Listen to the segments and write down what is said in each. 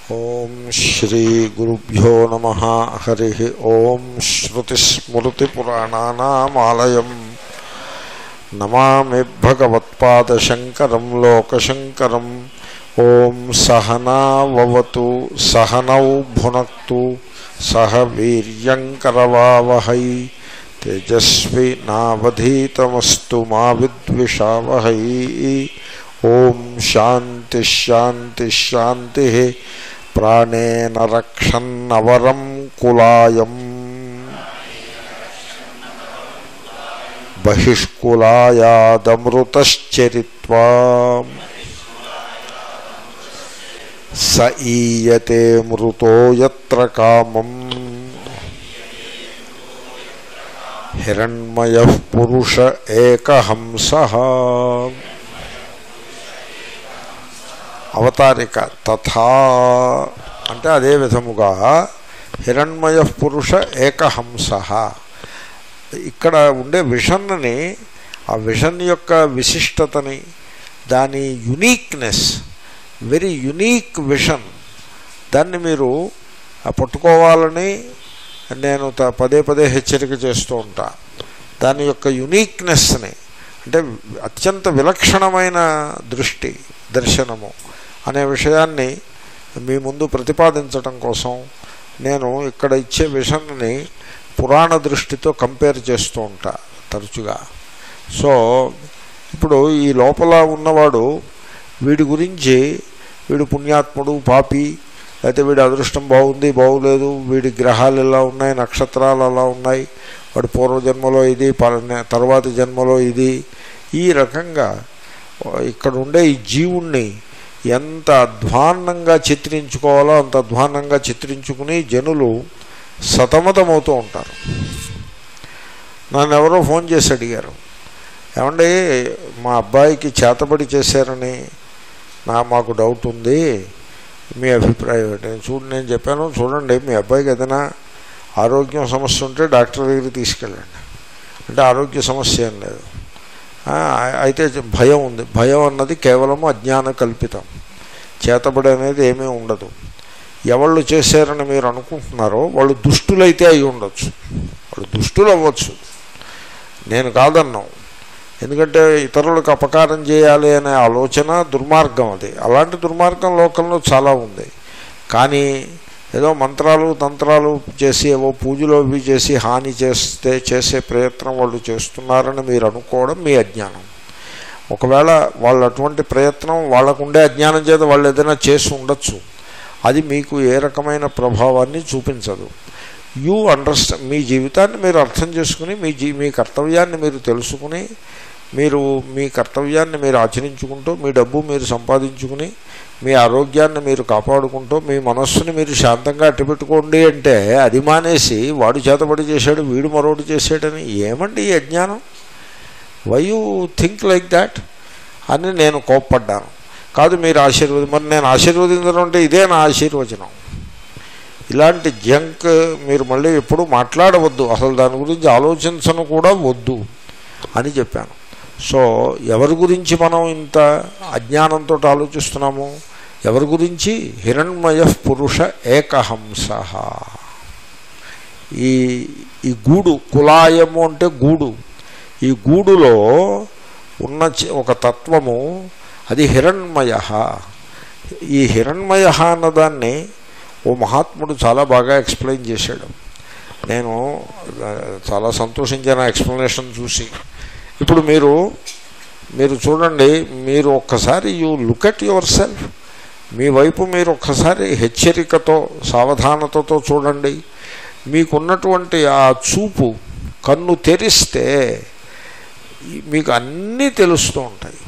ఓం శ్రీ గురుభ్యో నమ హరి ఓం శ్రుతిస్మృతిపురాణానామాలయం నమామి భగవత్పాదశంకరం లోకశంకరం ఓం సహనావతు సహనౌ భునక్తు సహ వీర్యంకరవావహై తేజస్వి నావధీతమస్తు మా విద్విషావహై ఓం శాంతి శాంతి శాంతి ప్రాణేన రక్షన్నవరం కులాయం బహిష్కులాయాదమృతశ్చరిత్వా స ఈయతే మృతో యత్ర కామం హిరణ్మయ పురుష ఏకహంస అవతారిక తథా అంటే అదే విధముగా హిరణ్మయ పురుష ఏకహంస ఇక్కడ ఉండే విషన్ని ఆ విషన్ యొక్క విశిష్టతని దాని యునీక్నెస్ వెరీ యునీక్ విషన్ దాన్ని మీరు పట్టుకోవాలని నేను త పదే పదే హెచ్చరిక చేస్తూ ఉంటా దాని యొక్క యునీక్నెస్ని అంటే అత్యంత విలక్షణమైన దృష్టి దర్శనము అనే విషయాన్ని మీ ముందు ప్రతిపాదించటం కోసం నేను ఇక్కడ ఇచ్చే విషన్ని పురాణ దృష్టితో కంపేర్ చేస్తూ ఉంటా తరచుగా సో ఇప్పుడు ఈ లోపల ఉన్నవాడు వీడి గురించి వీడు పుణ్యాత్ముడు పాపి అయితే వీడి అదృష్టం బాగుంది బాగులేదు వీడి గ్రహాలు ఎలా ఉన్నాయి నక్షత్రాలు అలా ఉన్నాయి వాడి పూర్వజన్మలో ఇది తర్వాతి జన్మలో ఇది ఈ రకంగా ఇక్కడ ఉండే ఈ జీవుణ్ణి ఎంత అధ్వాన్నంగా చిత్రించుకోవాలో అంత అధ్వాన్నంగా చిత్రించుకుని జనులు సతమతమవుతూ ఉంటారు నన్ను ఎవరో ఫోన్ చేసి అడిగారు ఏమండి మా అబ్బాయికి చేతబడి చేశారని నా మాకు డౌట్ ఉంది మీ అభిప్రాయం నేను చూడు నేను చెప్పాను చూడండి మీ అబ్బాయికి ఏదైనా ఆరోగ్యం సమస్య ఉంటే డాక్టర్ దగ్గరికి తీసుకెళ్ళండి అంటే ఆరోగ్య సమస్య ఏం లేదు అయితే భయం ఉంది భయం అన్నది కేవలం అజ్ఞాన కల్పితం చేతబడి అనేది ఏమీ ఉండదు ఎవళ్ళు చేశారని మీరు అనుకుంటున్నారో వాళ్ళు దుష్టులైతే అయి ఉండొచ్చు వాళ్ళు దుష్టులు అవ్వచ్చు నేను కాదన్నాం ఎందుకంటే ఇతరులకు అపకారం చేయాలి అనే ఆలోచన దుర్మార్గం అది అలాంటి దుర్మార్గం లోకంలో చాలా ఉంది కానీ ఏదో మంత్రాలు తంత్రాలు చేసి ఏవో పూజలు అవి చేసి హాని చేస్తే చేసే ప్రయత్నం వాళ్ళు చేస్తున్నారని మీరు అనుకోవడం మీ అజ్ఞానం ఒకవేళ వాళ్ళు అటువంటి ప్రయత్నం వాళ్ళకుండే అజ్ఞానం చేత వాళ్ళు ఏదైనా చేసి ఉండొచ్చు అది మీకు ఏ రకమైన ప్రభావాన్ని చూపించదు యూ అండర్స్టా మీ జీవితాన్ని మీరు అర్థం చేసుకుని మీ జీ మీ కర్తవ్యాన్ని మీరు తెలుసుకుని మీరు మీ కర్తవ్యాన్ని మీరు ఆచరించుకుంటూ మీ డబ్బు మీరు సంపాదించుకుని మీ ఆరోగ్యాన్ని మీరు కాపాడుకుంటూ మీ మనస్సుని మీరు శాంతంగా అట్టిపెట్టుకోండి అంటే అది మానేసి వాడు చేతబడి చేశాడు వీడు మరొకటి చేశాడని ఏమండి ఈ అజ్ఞానం why you think like that అని నేను కోప్పడ్డాను కాదు మీరు ఆశీర్వదం మరి నేను ఆశీర్వదించడం అంటే ఇదే నా ఆశీర్వచనం ఇలాంటి జంక్ మీరు మళ్ళీ ఎప్పుడు మాట్లాడవద్దు అసలు దాని గురించి ఆలోచించను కూడా వద్దు అని చెప్పాను సో ఎవరి గురించి మనం ఇంత అజ్ఞానంతో ఆలోచిస్తున్నాము ఎవరి గురించి హిరణ్మయ పురుష ఏకహంస ఈ ఈ గూడు కులాయము అంటే గూడు ఈ గూడులో ఉన్న ఒక తత్వము అది హిరణ్మయ ఈ హిరణ్మయ అన్నదాన్ని ఓ మహాత్ముడు చాలా బాగా ఎక్స్ప్లెయిన్ చేశాడు నేను చాలా సంతోషించాను ఎక్స్ప్లెనేషన్ చూసి ఇప్పుడు మీరు మీరు చూడండి మీరు ఒక్కసారి you look at yourself మీ వైపు మీరు ఒక్కసారి హెచ్చరికతో సావధానతతో చూడండి మీకున్నటువంటి ఆ చూపు కన్ను తెరిస్తే మీకు అన్నీ తెలుస్తూ ఉంటాయి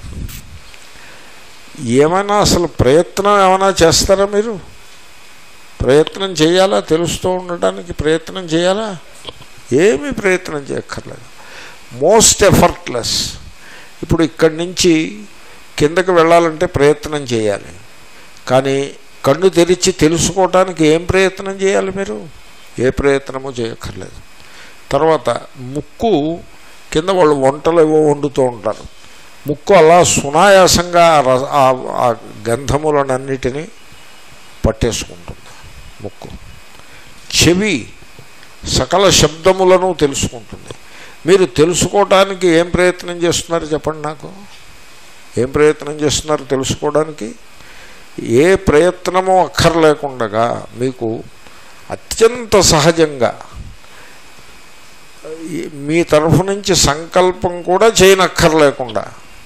ఏమైనా అసలు ప్రయత్నం ఏమైనా చేస్తారా మీరు ప్రయత్నం చేయాలా తెలుస్తూ ఉండటానికి ప్రయత్నం చేయాలా ఏమీ ప్రయత్నం చేయక్కర్లేదు మోస్ట్ ఎఫర్ట్లెస్ ఇప్పుడు ఇక్కడి నుంచి కిందకి వెళ్ళాలంటే ప్రయత్నం చేయాలి కానీ కన్ను తెరిచి తెలుసుకోవటానికి ఏం ప్రయత్నం చేయాలి మీరు ఏ ప్రయత్నమూ చేయక్కర్లేదు తర్వాత ముక్కు కింద వాళ్ళు వంటలు ఏవో వండుతూ ఉంటారు ముక్కు అలా సునాయాసంగా ఆ రస- ఆ- ఆ గంధములనన్నిటినీ పట్టేసుకుంటుంది ముక్కు చెవి సకల శబ్దములను తెలుసుకుంటుంది మీరు తెలుసుకోవటానికి ఏం ప్రయత్నం చేస్తున్నారు చెప్పండి నాకు ఏం ప్రయత్నం చేస్తున్నారు తెలుసుకోవడానికి ఏ ప్రయత్నము అక్కర్లేకుండగా మీకు అత్యంత సహజంగా ఈ- మీ తరఫు నుంచి సంకల్పం కూడా చేయనక్కర్లేకుండా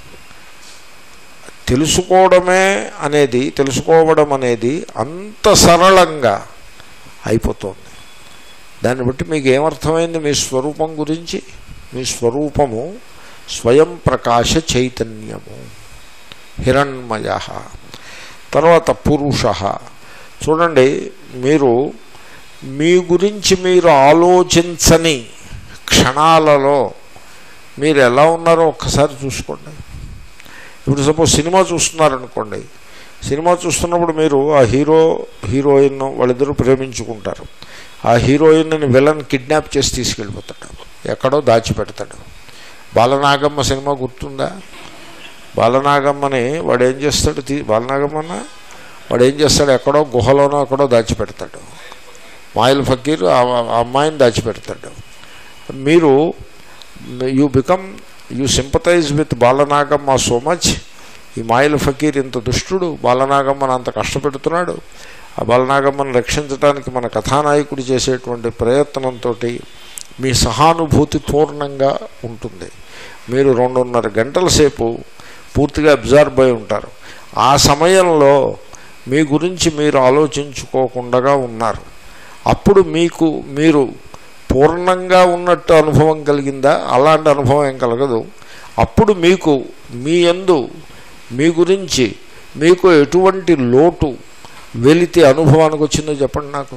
తెలుసుకోవడమే అనేది తెలుసుకోవడం అనేది అంత సరళంగా అయిపోతుంది దాన్ని బట్టి మీకు ఏమర్థమైంది మీ స్వరూపం గురించి మీ స్వరూపము స్వయం ప్రకాశ చైతన్యము హిరణ్మయ తర్వాత పురుష చూడండి మీరు మీ గురించి మీరు ఆలోచించని క్షణాలలో మీరు ఎలా ఉన్నారో ఒక్కసారి చూసుకోండి ఇప్పుడు సపోజ్ సినిమా చూస్తున్నారనుకోండి సినిమా చూస్తున్నప్పుడు మీరు ఆ హీరో హీరోయిన్ వాళ్ళిద్దరూ ప్రేమించుకుంటారు ఆ హీరోయిన్ని విలన్ కిడ్నాప్ చేసి తీసుకెళ్ళిపోతాడు ఎక్కడో దాచిపెడతాడు బాలనాగమ్మ సినిమా గుర్తుందా బాలనాగమ్మని వాడు ఏం చేస్తాడు తీ బాలనాగమ్మన వాడు ఏం చేస్తాడు ఎక్కడో గుహలోనో ఎక్కడో దాచిపెడతాడు మాయిల్ ఫకీర్ ఆ ఆ అమ్మాయిని దాచిపెడతాడు మీరు you become you sympathise with Balanagamma so much ఈ మాయిల్ ఫకీర్ ఇంత దుష్టుడు బాలనాగమ్మను అంత కష్టపెడుతున్నాడు ఆ బాలనాగమ్మను రక్షించడానికి మన కథానాయకుడు చేసేటువంటి ప్రయత్నంతో మీ సహానుభూతి పూర్ణంగా ఉంటుంది మీరు రెండున్నర గంటల సేపు పూర్తిగా అబ్జర్వ్ అయి ఉంటారు ఆ సమయంలో మీ గురించి మీరు ఆలోచించుకోకుండా ఉన్నారు అప్పుడు మీకు మీరు పూర్ణంగా ఉన్నట్టు అనుభవం కలిగిందా అలాంటి అనుభవం ఏం కలగదు అప్పుడు మీకు మీ యందు మీ గురించి మీకు ఎటువంటి లోటు వెలితి అనుభవానికి వచ్చిందో చెప్పండి నాకు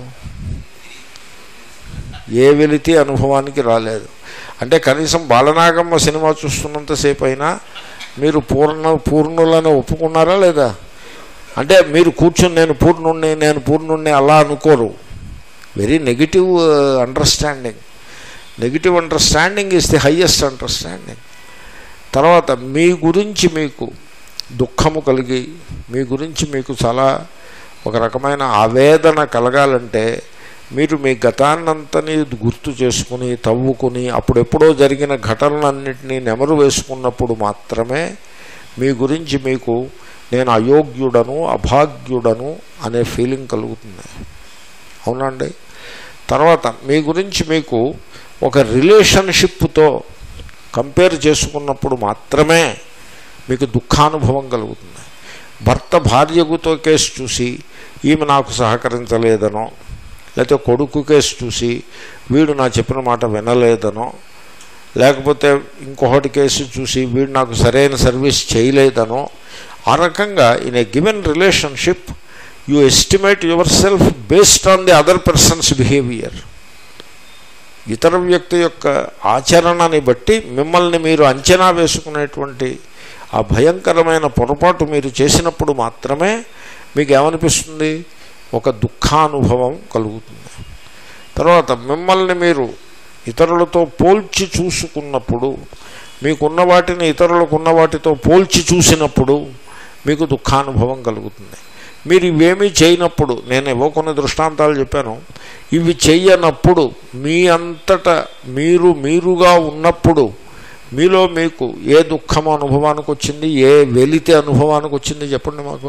ఏ వెలితి అనుభవానికి రాలేదు అంటే కనీసం బాలనాగమ్మ సినిమా చూస్తున్నంతసేపు అయినా మీరు పూర్ణ పూర్ణులని ఒప్పుకున్నారా లేదా అంటే మీరు కూర్చొని నేను పూర్ణుణ్ణి నేను పూర్ణుణ్ణి అలా అనుకోరు very negative understanding negative understanding is the highest understanding తర్వాత మీ గురించి మీకు దుఃఖము కలిగి మీ గురించి మీకు చాలా ఒక రకమైన ఆవేదన కలగాలంటే మీరు మీ గతాన్నంతని గుర్తు చేసుకుని తవ్వుకుని అప్పుడెప్పుడో జరిగిన ఘటనలన్నింటినీ నెమరు వేసుకున్నప్పుడు మాత్రమే మీ గురించి మీకు నేను అయోగ్యుడను అభాగ్యుడను అనే ఫీలింగ్ కలుగుతుంది అవునండి తర్వాత మీ గురించి మీకు ఒక రిలేషన్షిప్తో కంపేర్ చేసుకున్నప్పుడు మాత్రమే మీకు దుఃఖానుభవం కలుగుతుంది భర్త భార్యకుతో కేసు చూసి ఈమె నాకు సహకరించలేదనో లేకపోతే కొడుకు కేసు చూసి వీడు నా చెప్పిన మాట వినలేదనో లేకపోతే ఇంకొకటి కేసు చూసి వీడు నాకు సరైన సర్వీస్ చేయలేదనో ఆ రకంగా in a given relationship you estimate yourself based on the other person's behaviour ఇతర వ్యక్తి యొక్క ఆచరణని బట్టి మిమ్మల్ని మీరు అంచనా వేసుకునేటువంటి ఆ భయంకరమైన పొరపాటు మీరు చేసినప్పుడు మాత్రమే మీకు ఏమనిపిస్తుంది ఒక దుఃఖానుభవం కలుగుతుంది తర్వాత మిమ్మల్ని మీరు ఇతరులతో పోల్చి చూసుకున్నప్పుడు మీకున్న వాటిని ఇతరులకు ఉన్న వాటితో పోల్చి చూసినప్పుడు మీకు దుఃఖానుభవం కలుగుతుంది మీరు ఇవేమీ చేయనప్పుడు నేను ఏవో కొన్ని దృష్టాంతాలు చెప్పాను ఇవి చెయ్యనప్పుడు మీ అంతట మీరు మీరుగా ఉన్నప్పుడు మీలో మీకు ఏ దుఃఖం అనుభవానికి వచ్చింది ఏ వెలితి అనుభవానికి వచ్చింది చెప్పండి మాకు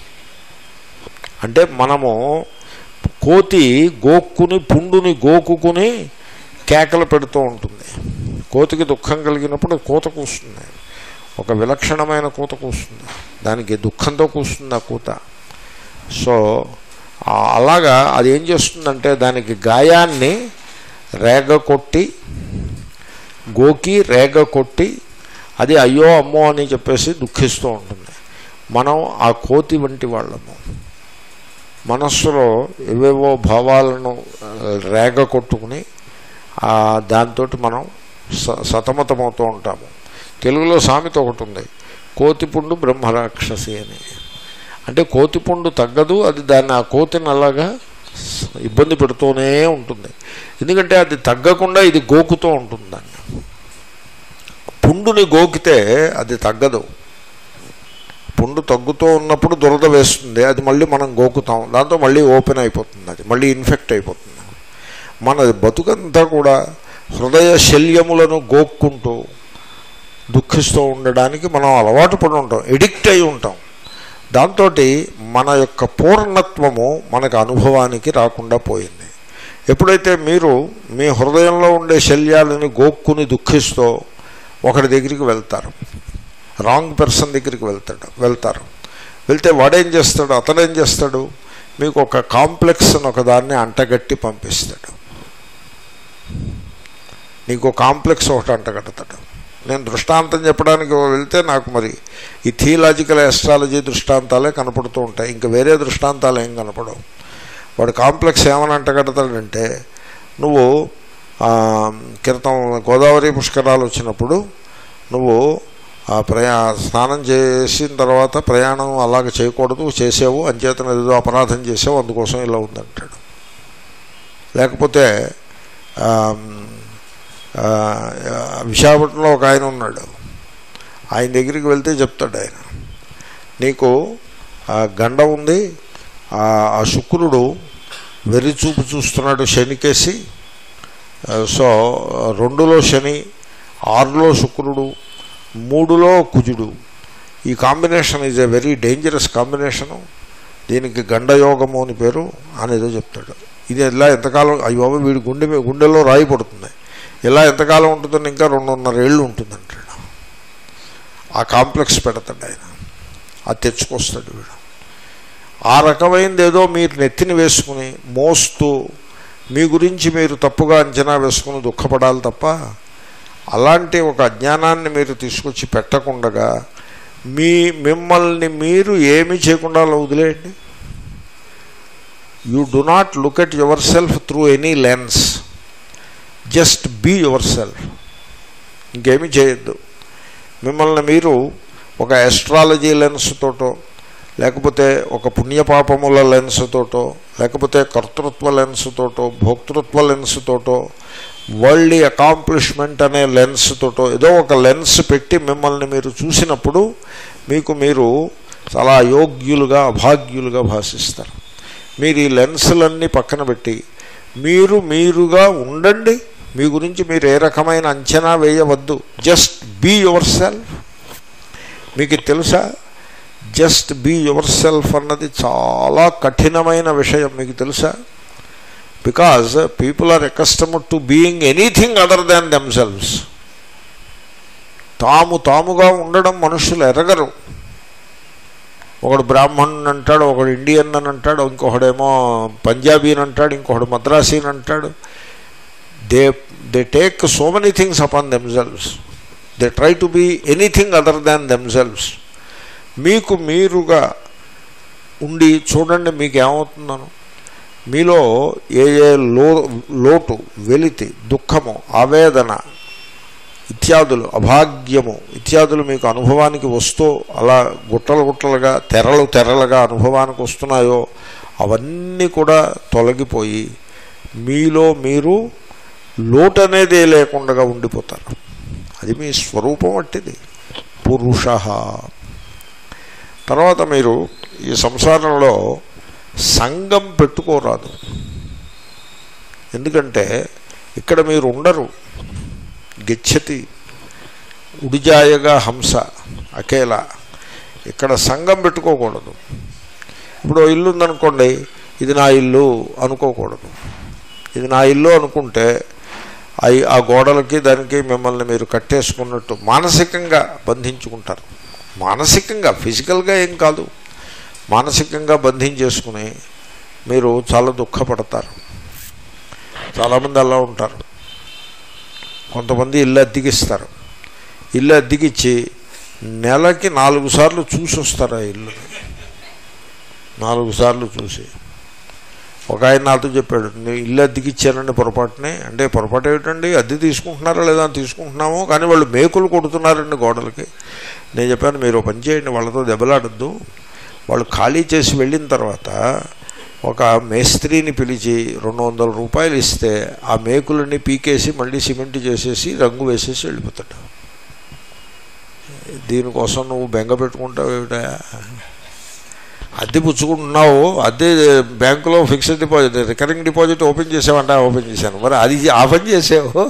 అంటే మనము కోతి గోక్కుని పుండుని గోకుకుని కేకలు పెడుతూ ఉంటుంది కోతికి దుఃఖం కలిగినప్పుడు కూత కూస్తుంది ఒక విలక్షణమైన కూత కూస్తుంది దానికి దుఃఖంతో కూస్తుంది ఆ కూత సో ఆ అలాగా అది ఏం చేస్తుందంటే దానికి గాయాన్ని రేగ కొట్టి గోకి రేగ కొట్టి అది అయ్యో అమ్మో అని చెప్పేసి దుఃఖిస్తూ ఉంటుంది మనం ఆ కోతి వంటి వాళ్ళము మనస్సులో ఏవేవో భావాలను ఆ, రేగ కొట్టుకుని దాంతో మనం స సతమతమవుతూ ఉంటాము తెలుగులో సామెత ఒకటి ఉంది కోతిపుండు బ్రహ్మరాక్షసి అని అంటే కోతిపుండు తగ్గదు అది దాన్ని ఆ కోతిని అలాగా స- ఇబ్బంది పెడుతూనే ఉంటుంది ఎందుకంటే అది తగ్గకుండా ఇది గోకుతూ ఉంటుంది దాన్ని పుండుని గోకితే అది తగ్గదు పుండు తగ్గుతూ ఉన్నప్పుడు దురద వేస్తుంది అది మళ్ళీ మనం గోకుతాం దాంతో మళ్ళీ ఓపెన్ అయిపోతుంది అది మళ్ళీ ఇన్ఫెక్ట్ అయిపోతుంది మన బతుకంతా కూడా హృదయ శల్యములను గోక్కుంటూ దుఃఖిస్తూ ఉండడానికి మనం అలవాటు పడి ఉంటాం ఎడిక్ట్ అయి ఉంటాం దాంతో మన యొక్క పూర్ణత్వము మనకు అనుభవానికి రాకుండా పోయింది ఎప్పుడైతే మీరు మీ హృదయంలో ఉండే శల్యాలని గోక్కుని దుఃఖిస్తూ ఒకరి దగ్గరికి వెళ్తారు రాంగ్ పర్సన్ దగ్గరికి వెళ్తాడు వెళ్తారు వెళ్తే వాడేం చేస్తాడు అతడేం చేస్తాడు మీకు ఒక కాంప్లెక్స్ అని ఒక దాన్ని అంటగట్టి పంపిస్తాడు నీకు కాంప్లెక్స్ ఒకటి అంటగడతాడు నేను దృష్టాంతం చెప్పడానికి వెళ్తే నాకు మరి ఈ థియలాజికల్ ఎస్ట్రాలజీ దృష్టాంతాలే కనపడుతూ ఉంటాయి ఇంకా వేరే దృష్టాంతాలు ఏం కనపడవు వాడు కాంప్లెక్స్ ఏమని అంటగడతాడంటే నువ్వు ఆ, క్రితం గోదావరి పుష్కరాలు వచ్చినప్పుడు నువ్వు ఆ ప్రయా స్నానం చేసిన తర్వాత ప్రయాణం అలాగ చేయకూడదు చేసావు అంచేతన ఏదో అపరాధం చేసావు అందుకోసం ఇలా ఉందంటాడు లేకపోతే ఆ, ఆ, విశాఖపట్నంలో ఒక ఆయన ఉన్నాడు ఆయన దగ్గరికి వెళ్తే చెప్తాడు ఆయన నీకు ఆ గండ ఉంది ఆ ఆ శుక్రుడు వెర్రి చూపు చూస్తున్నాడు శనికేసి ఆ, సో రెండులో శని ఆరులో శుక్రుడు మూడులో కుజుడు ఈ combination is a very dangerous combination దీనికి గండయోగము అని పేరు అని ఏదో చెప్తాడు ఇది ఇలా ఎంతకాలం అయ్యో వీడి గుండె మీద- గుండెలో రాయి పడుతుంది ఇలా ఎంతకాలం ఉంటుందని ఇంకా రెండున్నర ఏళ్ళు ఉంటుందంటాడు ఆ కాంప్లెక్స్ పెడతాడు ఆయన అది తెచ్చుకొస్తాడు వీడు ఆ రకమైనది ఏదో మీరు నెత్తిని వేసుకుని మోస్తూ మీ గురించి మీరు తప్పుగా అంచనా వేసుకుని దుఃఖపడాలి తప్ప అలాంటి ఒక అజ్ఞానాన్ని మీరు తీసుకొచ్చి పెట్టకుండగా మీ మిమ్మల్ని మీరు ఏమీ చేయకుండా అలా వదిలేయండి you do not look at yourself through any lens just be yourself ఇంకేమీ చేయొద్దు మిమ్మల్ని మీరు ఒక ఎస్ట్రాలజీ లెన్స్ తోటో లేకపోతే ఒక పుణ్యపాపముల లెన్స్ తోటో లేకపోతే కర్తృత్వ లెన్స్ తోటో భోక్తృత్వ లెన్స్ తోటో వరల్డ్ అకాంప్లిష్మెంట్ అనే లెన్స్ తోటో ఏదో ఒక లెన్స్ పెట్టి మిమ్మల్ని మీరు చూసినప్పుడు మీకు మీరు చాలా అయోగ్యులుగా అభాగ్యులుగా భాషిస్తారు మీరు ఈ లెన్సులన్నీ పక్కన పెట్టి మీరు మీరుగా ఉండండి మీ గురించి మీరు ఏ రకమైన అంచనా వేయవద్దు జస్ట్ బీ యువర్ సెల్ఫ్ మీకు ఇది తెలుసా జస్ట్ బీ యువర్ సెల్ఫ్ అన్నది చాలా కఠినమైన విషయం మీకు తెలుసా because people are accustomed to being anything other than themselves తాము తాముగా ఉండడం మనుషులు ఎరగరు ఒకడు బ్రాహ్మణుని అంటాడు ఒకడు ఇండియన్ అని అంటాడు ఇంకొకడేమో పంజాబీ అని అంటాడు ఇంకొకడు మద్రాసీ అని అంటాడు they they take so many things upon themselves they try to be anything other than themselves మీకు మీరుగా ఉండి చూడండి మీకు ఏమవుతుందను మీలో ఏ ఏ లో లోటు వెలితి దుఃఖము ఆవేదన ఇత్యాదులు అభాగ్యము ఇత్యాదులు మీకు అనుభవానికి వస్తూ అలా గుట్టలు గుట్టలుగా తెరలు తెరలుగా అనుభవానికి వస్తున్నాయో అవన్నీ కూడా తొలగిపోయి మీలో మీరు లోటు అనేది లేకుండా ఉండిపోతారు అది మీ స్వరూపం అట్టిది పురుష తర్వాత మీరు ఈ సంసారంలో సంఘం పెట్టుకోరాదు ఎందుకంటే ఇక్కడ మీరు ఉండరు గచ్చతి ఉడిజాయగా హంస అకేలా ఇక్కడ సంఘం పెట్టుకోకూడదు ఇప్పుడు ఓ ఇల్లు ఉందనుకోండి ఇది నా ఇల్లు అనుకోకూడదు ఇది నా ఇల్లు అనుకుంటే అవి ఆ గోడలకి దానికి మిమ్మల్ని మీరు కట్టేసుకున్నట్టు మానసికంగా బంధించుకుంటారు మానసికంగా ఫిజికల్గా ఏం కాదు మానసికంగా బంధించేసుకుని మీరు చాలా దుఃఖపడతారు చాలామంది అలా ఉంటారు కొంతమంది ఇల్లు అద్దెకిస్తారు ఇల్లు అద్దెకిచ్చి నెలకి నాలుగు సార్లు చూసి వస్తారు ఆ ఇల్లు నాలుగు సార్లు చూసి ఒక ఆయన నాతో చెప్పాడు నేను ఇల్లు అద్దెకిచ్చానండి పొరపాటునే అంటే పొరపాటు ఏమిటండి అద్దె తీసుకుంటున్నారా లేదా అని తీసుకుంటున్నాము కానీ వాళ్ళు మేకులు కొడుతున్నారండి గోడలకి నేను చెప్పాను మీరు ఓ పని చేయండి వాళ్ళతో దెబ్బలాడద్దు వాళ్ళు ఖాళీ చేసి వెళ్ళిన తర్వాత ఒక మేస్త్రిని పిలిచి రెండు వందల రూపాయలు ఇస్తే ఆ మేకులని పీకేసి మళ్ళీ సిమెంట్ చేసేసి రంగు వేసేసి వెళ్ళిపోతాడు దీనికోసం నువ్వు బెంగ పెట్టుకుంటావు ఏమిటా అద్దె పుచ్చుకుంటున్నావు అద్దె బ్యాంకులో fixed deposit recurring deposit open చేసావంట ఓపెన్ చేశాను మరి అది ఆ పని చేసావు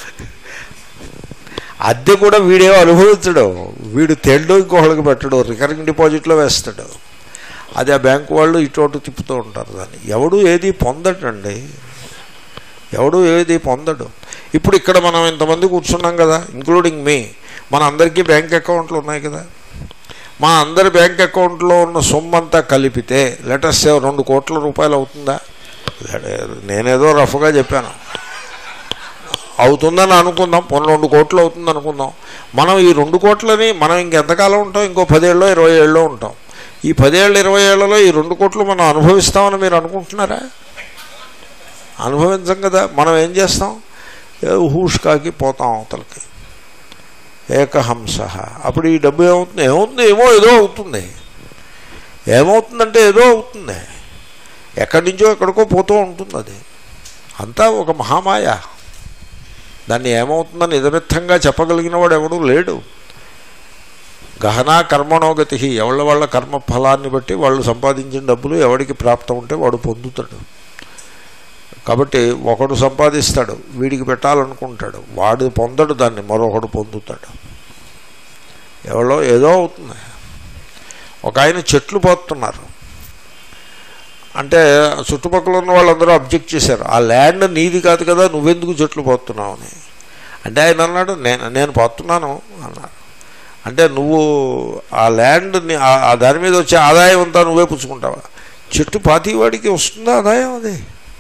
అద్దె కూడా వీడేమో అనుభవించడు వీడు తెల్లు ఇంకొకళ్ళకి పెట్టడు రికరింగ్ డిపాజిట్లో వేస్తాడు అది ఆ బ్యాంకు వాళ్ళు ఇటు అటు తిప్పుతూ ఉంటారు దాన్ని ఎవడు ఏది పొందటండి ఎవడు ఏది పొందడు ఇప్పుడు ఇక్కడ మనం ఇంతమంది కూర్చున్నాం కదా ఇంక్లూడింగ్ మీ మన అందరికీ బ్యాంక్ అకౌంట్లు ఉన్నాయి కదా మా అందరి బ్యాంక్ అకౌంట్లో ఉన్న సొమ్ము అంతా కలిపితే లెటర్స్ రెండు కోట్ల రూపాయలు అవుతుందా నేనేదో రఫ్గా చెప్పాను అవుతుందని అనుకుందాం పొన్న రెండు కోట్లు అవుతుంది అనుకుందాం మనం ఈ రెండు కోట్లని మనం ఇంకెంతకాలం ఉంటాం ఇంకో పదేళ్ళు ఇరవై ఏళ్ళు ఉంటాం ఈ పదేళ్ళు ఇరవై ఏళ్లలో ఈ రెండు కోట్లు మనం అనుభవిస్తామని మీరు అనుకుంటున్నారా అనుభవించం కదా మనం ఏం చేస్తాం హూష్కాకి పోతాం అవతలకి ఏకహంస అప్పుడు ఈ డబ్బు ఏమవుతుంది ఏమవుతుంది ఏమో ఏదో అవుతుంది ఏమవుతుందంటే ఏదో అవుతుంది ఎక్కడి నుంచో ఎక్కడికో పోతూ ఉంటుంది అది అంతా ఒక మహామాయ దాన్ని ఏమవుతుందని నిజమిత్తంగా చెప్పగలిగిన వాడు ఎవడూ లేడు గహనా కర్మణోగతి ఎవళ్ళ వాళ్ళ కర్మ ఫలాన్ని బట్టి వాళ్ళు సంపాదించిన డబ్బులు ఎవడికి ప్రాప్తం ఉంటే వాడు పొందుతాడు కాబట్టి ఒకడు సంపాదిస్తాడు వీడికి పెట్టాలనుకుంటాడు వాడు పొందడు దాన్ని మరొకడు పొందుతాడు ఎవరో ఏదో అవుతుంది ఒక ఆయన చెట్లు పోతున్నారు అంటే చుట్టుపక్కల ఉన్న వాళ్ళందరూ అబ్జెక్ట్ చేశారు ఆ ల్యాండ్ నీది కాదు కదా నువ్వెందుకు చెట్లు పోతున్నావు అని అంటే ఆయన అన్నాడు నేను నేను పోతున్నాను అన్నారు అంటే నువ్వు ఆ ల్యాండ్ ఆ దాని మీద వచ్చే ఆదాయం అంతా నువ్వే పుచ్చుకుంటావా చెట్టు పాతివాడికి వస్తుందా ఆదాయం అది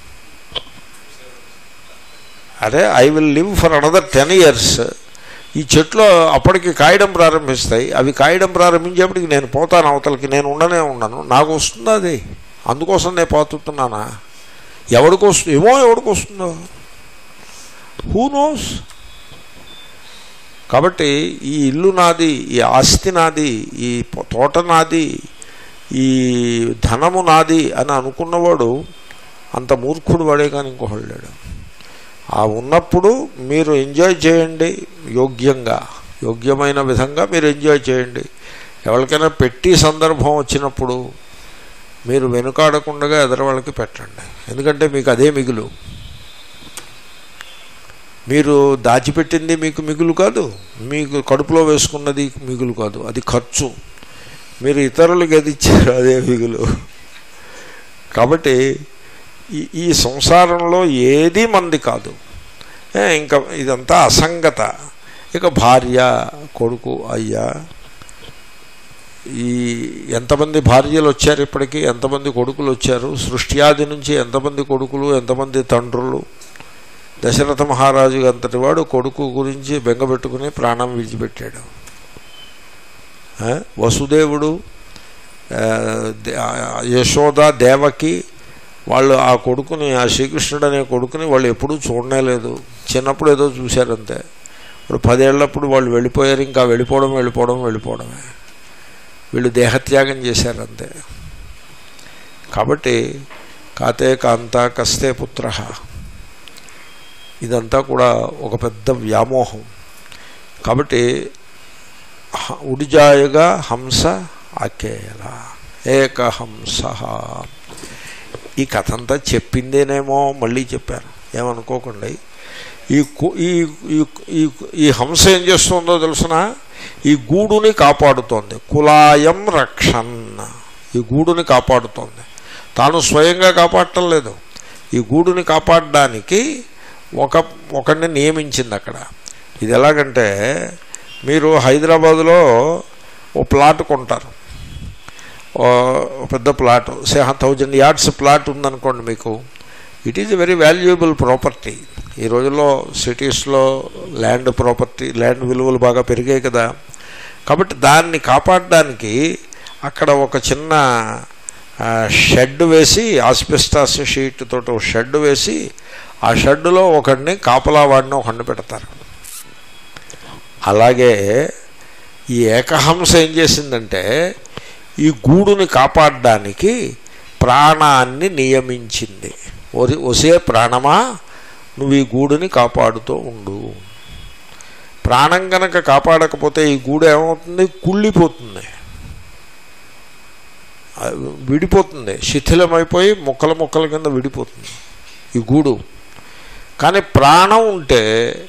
అరే I will live for another ten years ఈ చెట్లు అప్పటికి కాయడం ప్రారంభిస్తాయి అవి కాయడం ప్రారంభించేప్పటికి నేను పోతాను అవతలకి నేను ఉండనే ఉన్నాను నాకు వస్తుందా అది అందుకోసం నేను పోతున్నానా ఎవడికి వస్తుంది ఏమో ఎవడికి వస్తుందో హూ నోస్ కాబట్టి ఈ ఇల్లు నాది ఈ ఆస్తి నాది ఈ తోట నాది ఈ ధనము నాది అని అనుకున్నవాడు అంత మూర్ఖుడు వాడే కానీ ఇంకొకడు లేడు ఆ ఉన్నప్పుడు మీరు ఎంజాయ్ చేయండి యోగ్యంగా యోగ్యమైన విధంగా మీరు ఎంజాయ్ చేయండి ఎవరికైనా పెట్టి సందర్భం వచ్చినప్పుడు మీరు వెనుకాడకుండా ఎదరవాళ్ళకి పెట్టండి ఎందుకంటే మీకు అదే మిగులు మీరు దాచిపెట్టింది మీకు మిగులు కాదు మీకు కడుపులో వేసుకున్నది మిగులు కాదు అది ఖర్చు మీరు ఇతరులకు ఏది ఇచ్చారు అదే మిగులు కాబట్టి ఈ ఈ సంసారంలో ఏది మంది కాదు ఇంకా ఇదంతా అసంగత ఇక భార్య కొడుకు అయ్యా ఈ ఎంతమంది భార్యలు వచ్చారు ఇప్పటికీ ఎంతమంది కొడుకులు వచ్చారు సృష్ట్యాది నుంచి ఎంతమంది కొడుకులు ఎంతమంది తండ్రులు దశరథ మహారాజు అంతటి వాడు కొడుకు గురించి బెంగపెట్టుకుని ప్రాణం విడిచిపెట్టాడు వసుదేవుడు యశోద దేవకి వాళ్ళు ఆ కొడుకుని ఆ శ్రీకృష్ణుడు అనే కొడుకుని వాళ్ళు ఎప్పుడూ చూడనే లేదు చిన్నప్పుడు ఏదో చూశారంతే ఇప్పుడు పదేళ్లప్పుడు వాళ్ళు వెళ్ళిపోయారు ఇంకా వెళ్ళిపోవడం వెళ్ళిపోవడం వెళ్ళిపోవడమే వీళ్ళు దేహత్యాగం చేశారంతే కాబట్టి కాతే కాంత కస్తే పుత్ర ఇదంతా కూడా ఒక పెద్ద వ్యామోహం కాబట్టి ఉడిజాయగా హంస అకేల ఏకహంస ఈ కథ అంతా చెప్పిందేనేమో మళ్ళీ చెప్పాను ఏమనుకోకండి ఈ ఈ ఈ హంస ఏం చేస్తుందో తెలుసిన ఈ గూడుని కాపాడుతోంది కులాయం రక్షన్ ఈ గూడుని కాపాడుతోంది తాను స్వయంగా కాపాడటం లేదు ఈ గూడుని కాపాడడానికి ఒక ఒకరిని నియమించింది అక్కడ ఇది ఎలాగంటే మీరు హైదరాబాదులో ఓ ప్లాట్ కొంటారు పెద్ద plot say thousand yards plot ఉందనుకోండి మీకు it is a very valuable property ఈ రోజుల్లో సిటీస్లో ల్యాండ్ ప్రాపర్టీ ల్యాండ్ విలువలు బాగా పెరిగాయి కదా కాబట్టి దాన్ని కాపాడడానికి అక్కడ ఒక చిన్న షెడ్ వేసి ఆస్పెస్టాస్ షీట్ తోటి షెడ్ వేసి ఆ షెడ్డులో ఒకడిని కాపలా వాడిని ఒకడిని పెడతారు అలాగే ఈ ఏకహంస ఏం చేసిందంటే ఈ గూడుని కాపాడడానికి ప్రాణాన్ని నియమించింది ఒరి ఒసే ప్రాణమా నువ్వు ఈ గూడుని కాపాడుతూ ఉండు ప్రాణం కనుక కాపాడకపోతే ఈ గూడు ఏమవుతుంది కుళ్ళిపోతుంది ఆ, విడిపోతుంది శిథిలమైపోయి ముక్కల ముక్కల కింద విడిపోతుంది ఈ గూడు కానీ ప్రాణం ఉంటే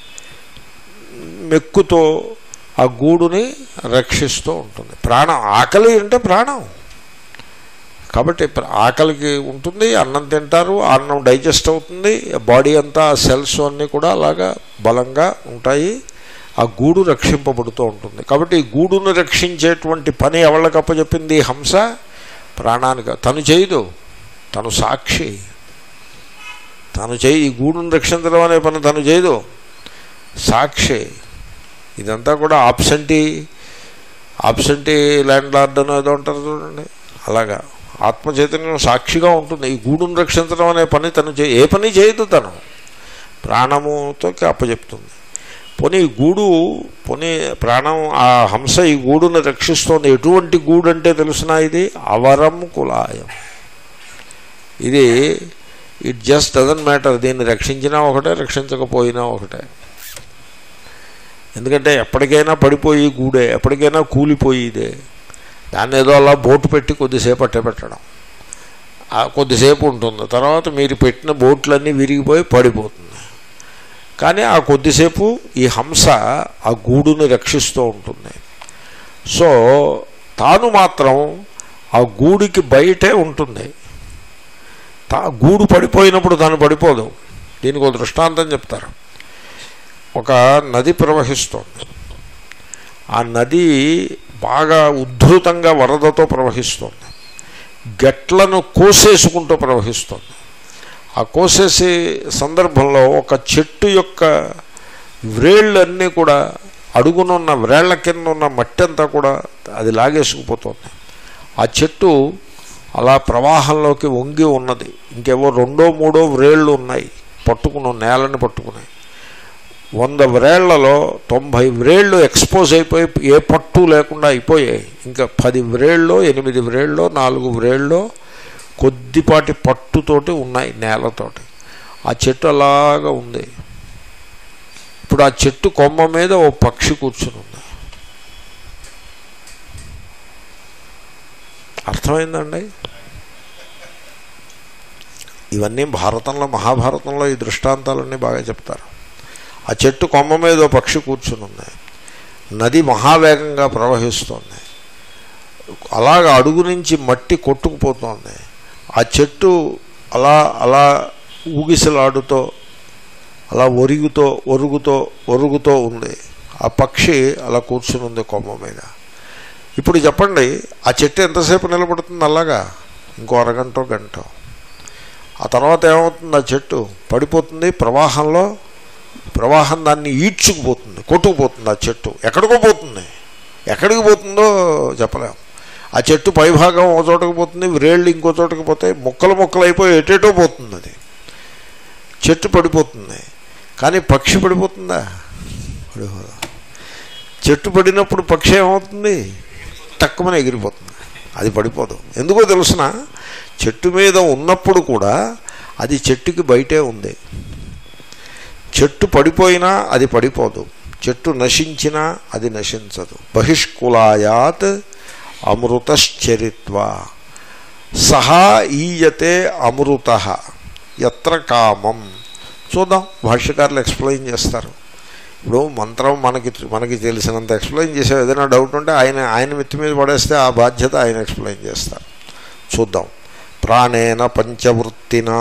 మెక్కుతో ఆ గూడుని రక్షిస్తూ ఉంటుంది ప్రాణం ఆకలి అంటే ప్రాణం కాబట్టి ప్ర- ఆకలికి ఉంటుంది అన్నం తింటారు ఆ అన్నం డైజెస్ట్ అవుతుంది బాడీ అంతా ఆ సెల్స్ అన్నీ కూడా అలాగా బలంగా ఉంటాయి ఆ గూడు రక్షింపబడుతూ ఉంటుంది కాబట్టి ఈ గూడును రక్షించేటువంటి పని ఎవళ్ళకి అప్పచెప్పింది ఈ హంస ప్రాణానికి తను చేయదు తను సాక్షి తను చేయి ఈ గూడును రక్షించడం అనే పని తను చేయదు సాక్షి ఇదంతా కూడా ఆబ్సెంటీ ఆబ్సెంటీ ల్యాండ్ లార్డ్ అని ఏదో అంటారు చూడండి అలాగా ఆత్మ చైతన్యం సాక్షిగా ఉంటుంది ఈ గూడును రక్షించడం అనే పని తను చే ఏ పని చేయదు తను ప్రాణముతో అప్పచెప్తుంది పోనీ ఈ గూడు పోనీ ప్రాణం ఆ హంస ఈ గూడును రక్షిస్తోంది ఎటువంటి గూడు అంటే తెలుసిన ఇది అవరం కులాయం ఇది ఇట్ జస్ట్ డజన్ మ్యాటర్ దీన్ని రక్షించినా ఒకటే రక్షించకపోయినా ఒకటే ఎందుకంటే ఎప్పటికైనా పడిపోయి గూడే ఎప్పటికైనా కూలిపోయిదే దాన్ని ఏదో అలా బోటు పెట్టి కొద్దిసేపు అట్టే పెట్టడం ఆ కొద్దిసేపు ఉంటుంది తర్వాత మీరు పెట్టిన బోట్లన్నీ విరిగిపోయి పడిపోతుంది కానీ ఆ కొద్దిసేపు ఈ హంస ఆ గూడుని రక్షిస్తూ ఉంటుంది సో తాను మాత్రం ఆ గూడికి బయటే ఉంటుంది తా గూడు పడిపోయినప్పుడు తాను పడిపోదు దీనికి ఒక దృష్టాంతం చెప్తారు ఒక నది ప్రవహిస్తోంది ఆ నది బాగా ఉద్ధృతంగా వరదతో ప్రవహిస్తోంది గట్లను కోసేసుకుంటూ ప్రవహిస్తోంది ఆ కోసేసే సందర్భంలో ఒక చెట్టు యొక్క వ్రేళ్ళన్నీ కూడా అడుగునున్న వ్రేళ్ల కింద ఉన్న మట్టి అంతా కూడా అది లాగేసుకుపోతుంది ఆ చెట్టు అలా ప్రవాహంలోకి వంగి ఉన్నది ఇంకేవో రెండో మూడో వ్రేళ్ళు ఉన్నాయి పట్టుకున్న నేలని పట్టుకున్నాయి వంద వ్రేళ్లలో తొంభై వ్రేళ్ళు ఎక్స్పోజ్ అయిపోయి ఏ పట్టు లేకుండా అయిపోయాయి ఇంకా పది వ్రేళ్ళు ఎనిమిది వ్రేళ్ళు నాలుగు వ్రేళ్ళు కొద్దిపాటి పట్టుతోటి ఉన్నాయి నేలతోటి ఆ చెట్టు అలాగా ఉంది ఇప్పుడు ఆ చెట్టు కొమ్మ మీద ఓ పక్షి కూర్చుని ఉంది అర్థమైందండి ఇవన్నీ భారతంలో మహాభారతంలో ఈ దృష్టాంతాలన్నీ బాగా చెప్తారు ఆ చెట్టు కొమ్మ మీద ఓ పక్షి కూర్చుని ఉంది నది మహావేగంగా ప్రవహిస్తోంది అలాగ అడుగు నుంచి మట్టి కొట్టుకుపోతోంది ఆ చెట్టు అలా అలా ఊగిసలాడుతో అలా ఒరుగుతో ఒరుగుతో ఒరుగుతో ఉంది ఆ పక్షి అలా కూర్చుని ఉంది కొమ్మ మీద ఇప్పుడు చెప్పండి ఆ చెట్టు ఎంతసేపు నిలబడుతుంది అలాగా ఇంకో అరగంట గంట ఆ తర్వాత ఏమవుతుంది ఆ చెట్టు పడిపోతుంది ప్రవాహంలో ప్రవాహం దాన్ని ఈడ్చుకుపోతుంది కొట్టుకుపోతుంది ఆ చెట్టు ఎక్కడికో పోతుంది ఎక్కడికి పోతుందో చెప్పలేం ఆ చెట్టు పైభాగం ఒక చోటకి పోతుంది వ్రేళ్ళు ఇంకో చోటకి పోతాయి ముక్కలు ముక్కలు అయిపోయి ఎటేటో పోతుంది అది చెట్టు పడిపోతుంది కానీ పక్షి పడిపోతుందా పడిపోదు చెట్టు పడినప్పుడు పక్షి ఏమవుతుంది తక్కువనే ఎగిరిపోతుంది అది పడిపోదు ఎందుకో తెలుసిన చెట్టు మీద ఉన్నప్పుడు కూడా అది చెట్టుకి బయటే ఉంది చెట్టు పడిపోయినా అది పడిపోదు చెట్టు నశించినా అది నశించదు బహిష్కులాయాత్ అమృతశ్చరిత్వ సహా ఈయతే అమృత ఎత్ర కామం చూద్దాం భాష్యకారులు ఎక్స్ప్లెయిన్ చేస్తారు ఇప్పుడు మంత్రం మనకి మనకి తెలిసినంత ఎక్స్ప్లెయిన్ చేసే ఏదైనా డౌట్ ఉంటే ఆయన ఆయన మిత్తి మీద పడేస్తే ఆ బాధ్యత ఆయన ఎక్స్ప్లెయిన్ చేస్తారు చూద్దాం ప్రాణేన పంచవృత్తినా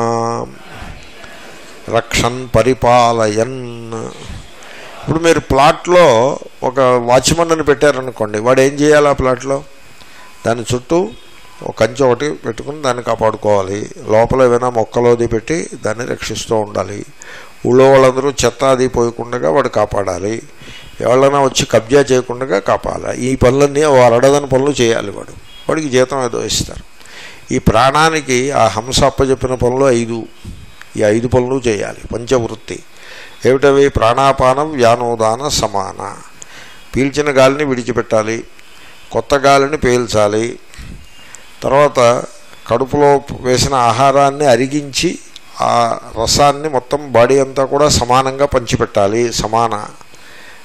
రక్షన్ పరిపాలయన్ ఇప్పుడు మీరు ప్లాట్లో ఒక వాచ్మన్ అని పెట్టారనుకోండి వాడు ఏం చేయాలి ఆ ప్లాట్లో దాని చుట్టూ ఒక కంచె ఒకటి పెట్టుకుని దాన్ని కాపాడుకోవాలి లోపల ఏమైనా మొక్కలు అది పెట్టి దాన్ని రక్షిస్తూ ఉండాలి ఊళ్ళో వాళ్ళందరూ చెత్త అది పోయకుండా వాడు కాపాడాలి ఎవరైనా వచ్చి కబ్జా చేయకుండా కాపాడాలి ఈ పనులన్నీ ఓ అరడదని పనులు చేయాలి వాడు వాడికి జీతం ఏదో ఇస్తారు ఈ ప్రాణానికి ఆ హంస అప్పచెప్పిన పనులు ఐదు ఈ ఐదు పనులు చేయాలి పంచవృత్తి ఏమిటవి ప్రాణాపానం వ్యానోదాన సమాన పీల్చిన గాలిని విడిచిపెట్టాలి కొత్త గాలిని పీల్చాలి తర్వాత కడుపులో వేసిన ఆహారాన్ని అరిగించి ఆ రసాన్ని మొత్తం బాడీ అంతా కూడా సమానంగా పంచిపెట్టాలి సమాన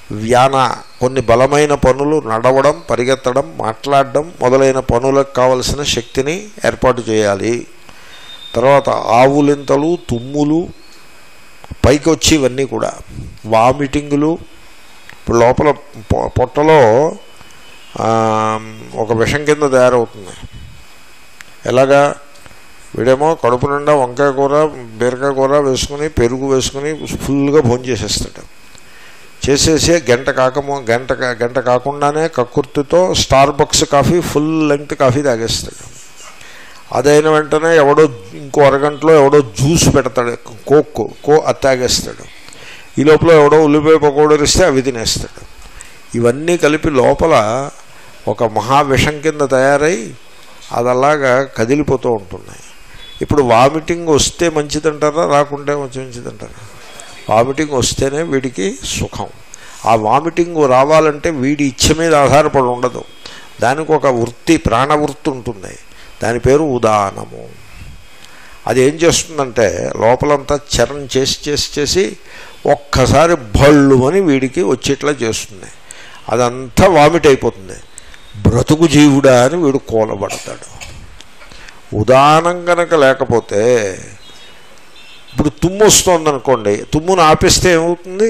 వ్యాన కొన్ని బలమైన పనులు నడవడం పరిగెత్తడం మాట్లాడడం మొదలైన పనులకు కావలసిన శక్తిని ఏర్పాటు చేయాలి తర్వాత ఆవులింతలు తుమ్ములు పైకి వచ్చి ఇవన్నీ కూడా వామిటింగులు ఇప్పుడు లోపల పొ- పొట్టలో ఆ, ఒక విషం కింద తయారవుతుంది ఎలాగా వీడేమో కడుపు నిండా వంకాయ కూర బీరకాయ కూర వేసుకుని పెరుగు వేసుకుని ఫుల్గా భోజనం చేసేస్తాడు చేసేసి గంట కాకమో గంట కా- గంట కాకుండానే కక్కుర్తితో Starbucks coffee full length coffee తాగేస్తాడు అదైన వెంటనే ఎవడో ఇంకో అరగంటలో ఎవడో జ్యూస్ పెడతాడు కోక్ కో అది తాగేస్తాడు ఈ లోపల ఎవడో ఉల్లిపాయ పకోడీలు ఇస్తే అవి తినేస్తాడు ఇవన్నీ కలిపి లోపల ఒక మహావిషం కింద తయారై అది అలాగా కదిలిపోతూ ఉంటున్నాయి ఇప్పుడు వామిటింగ్ వస్తే మంచిదంటారా రాకుంటే మంచి మంచిదంటారా వామిటింగ్ వస్తేనే వీడికి సుఖం ఆ వామిటింగ్ రావాలంటే వీడి ఇచ్చ మీద ఆధారపడి ఉండదు దానికి ఒక వృత్తి ప్రాణవృత్తి ఉంటుంది దాని పేరు ఉదానము అది ఏం చేస్తుందంటే లోపలంతా చరం చేసి చేసి చేసి ఒక్కసారి భళ్ళు అని వీడికి వచ్చేట్లా చేస్తుంది అదంతా వామిట్ అయిపోతుంది బ్రతుకు జీవుడా అని వీడు కూలబడతాడు ఉదానం కనుక లేకపోతే ఇప్పుడు తుమ్ము వస్తుంది అనుకోండి తుమ్మును ఆపేస్తే ఏమవుతుంది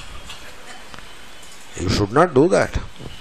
you should not do that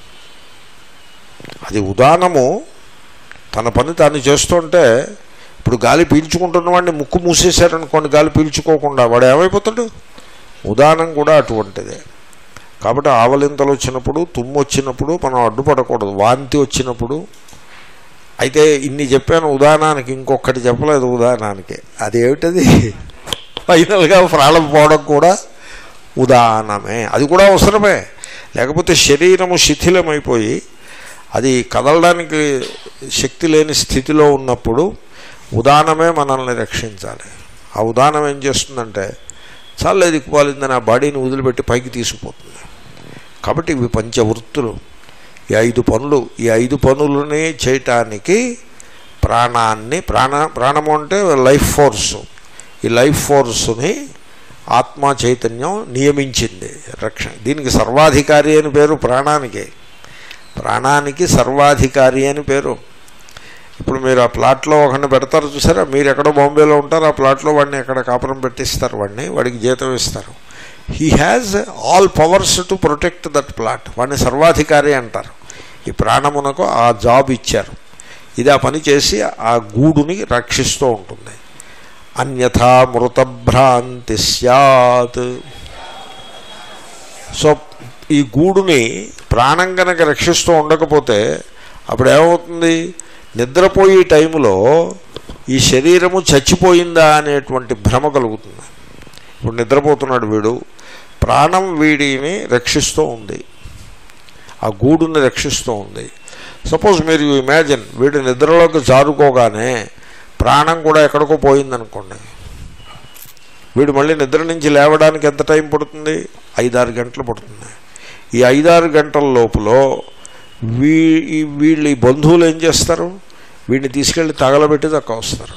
అది ఉదానము తన పని తాను చేస్తుంటే ఇప్పుడు గాలి పీల్చుకుంటున్న వాడిని ముక్కు మూసేశారనుకోండి గాలి పీల్చుకోకుండా వాడు ఏమైపోతాడు ఉదానం కూడా అటువంటిదే కాబట్టి ఆవలింతలు వచ్చినప్పుడు తుమ్ము వచ్చినప్పుడు మనం అడ్డుపడకూడదు వాంతి వచ్చినప్పుడు అయితే ఇన్ని చెప్పాను ఉదాహరణకి ఇంకొకటి చెప్పలేదు ఉదాహరణకి అదేమిటది ఫైనల్గా ప్రాణం పోవడం కూడా ఉదాహరణమే అది కూడా అవసరమే లేకపోతే శరీరము శిథిలమైపోయి అది కదలడానికి శక్తి లేని స్థితిలో ఉన్నప్పుడు ఉదానమే మనల్ని రక్షించాలి ఆ ఉదానం ఏం చేస్తుందంటే చాలా దిక్కుపాలిందని ఆ బాడీని వదిలిపెట్టి పైకి తీసుకుపోతుంది కాబట్టి ఇవి పంచవృత్తులు ఈ ఐదు పనులు ఈ ఐదు పనులని చేయటానికి ప్రాణాన్ని ప్రాణ ప్రాణము అంటే లైఫ్ ఫోర్సు ఈ లైఫ్ ఫోర్సుని ఆత్మ చైతన్యం నియమించింది రక్షణ దీనికి సర్వాధికారి అని పేరు ప్రాణానికి ప్రాణానికి సర్వాధికారి అని పేరు ఇప్పుడు మీరు ఆ ప్లాట్లో ఒకరిని పెడతారు చూసారా మీరు ఎక్కడో బాంబేలో ఉంటారు ఆ ప్లాట్లో వాడిని ఎక్కడ కాపురం పెట్టిస్తారు వాడిని వాడికి జీతం ఇస్తారు he has all powers to protect that plot వాడిని సర్వాధికారి అంటారు ఈ ప్రాణమునకు ఆ జాబ్ ఇచ్చారు ఇది ఆ పని చేసి ఆ గూడుని రక్షిస్తూ ఉంటుంది అన్యథా మృతభ్రాంతి సత్ సో ఈ గూడుని ప్రాణం కనుక రక్షిస్తూ ఉండకపోతే అప్పుడు ఏమవుతుంది నిద్రపోయే టైంలో ఈ శరీరము చచ్చిపోయిందా అనేటువంటి భ్రమ కలుగుతుంది ఇప్పుడు నిద్రపోతున్నాడు వీడు ప్రాణం వీడిని రక్షిస్తూ ఉంది ఆ గూడుని రక్షిస్తూ ఉంది సపోజ్ మీరు ఇమాజిన్ వీడు నిద్రలోకి జారుకోగానే ప్రాణం కూడా ఎక్కడికో పోయిందనుకోండి వీడు మళ్ళీ నిద్ర నుంచి లేవడానికి ఎంత టైం పడుతుంది ఐదారు గంటలు పడుతుంది ఈ ఐదారు గంటల లోపల వీ ఈ వీళ్ళు ఈ బంధువులు ఏం చేస్తారు వీడిని తీసుకెళ్ళి తగలబెట్టి తక్కువ వస్తారు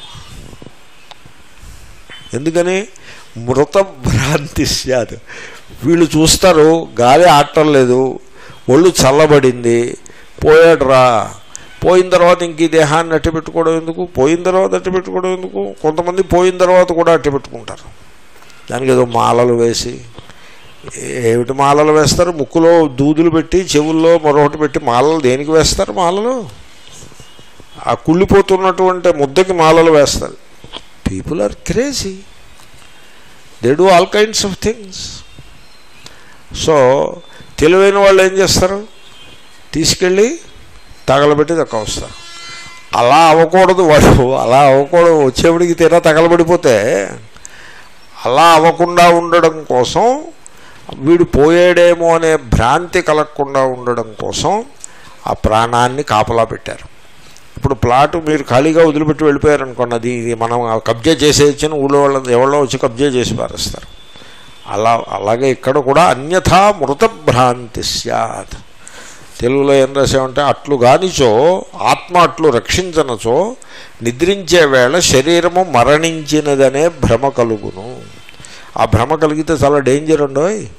ఎందుకని మృత భ్రాంతి సాదు వీళ్ళు చూస్తారు గాలి ఆడటం లేదు ఒళ్ళు చల్లబడింది పోయాడురా పోయిన తర్వాత ఇంక ఈ దేహాన్ని అట్టి పెట్టుకోవడం ఎందుకు పోయిన తర్వాత అట్టి పెట్టుకోవడం ఎందుకు కొంతమంది పోయిన తర్వాత కూడా అట్టి పెట్టుకుంటారు దానికి ఏదో మాలలు వేసి ఏమిటి మాలలు వేస్తారు ముక్కులో దూదులు పెట్టి చెవుల్లో మరొకటి పెట్టి మాలలు దేనికి వేస్తారు మాలలు ఆ కుళ్ళిపోతున్నటువంటి ముద్దకి మాలలు వేస్తారు people are crazy they do all kinds of things so తెలివైన వాళ్ళు ఏం చేస్తారు తీసుకెళ్ళి తగలబెట్టి తక్కువ వస్తారు అలా అవ్వకూడదు వాడు అలా అవ్వకూడదు వచ్చేప్పటికి తీరా తగలబడిపోతే అలా అవ్వకుండా ఉండడం కోసం వీడు పోయాడేమో అనే భ్రాంతి కలగకుండా ఉండడం కోసం ఆ ప్రాణాన్ని కాపలా పెట్టారు ఇప్పుడు ప్లాట్ మీరు ఖాళీగా వదిలిపెట్టి వెళ్ళిపోయారనుకోండి అది ఇది మనం కబ్జా చేసేయచ్చని ఊళ్ళో వాళ్ళని ఎవరో వచ్చి కబ్జా చేసి పారేస్తారు అలా అలాగే ఇక్కడ కూడా అన్యథా మృత భ్రాంతి సత్ తెలుగులో ఏం రాసామంటే అట్లు గానిచో ఆత్మ అట్లు రక్షించనచో నిద్రించే వేళ శరీరము మరణించినదనే భ్రమ కలుగును ఆ భ్రమ కలిగితే చాలా డేంజర్ ఉండోయ్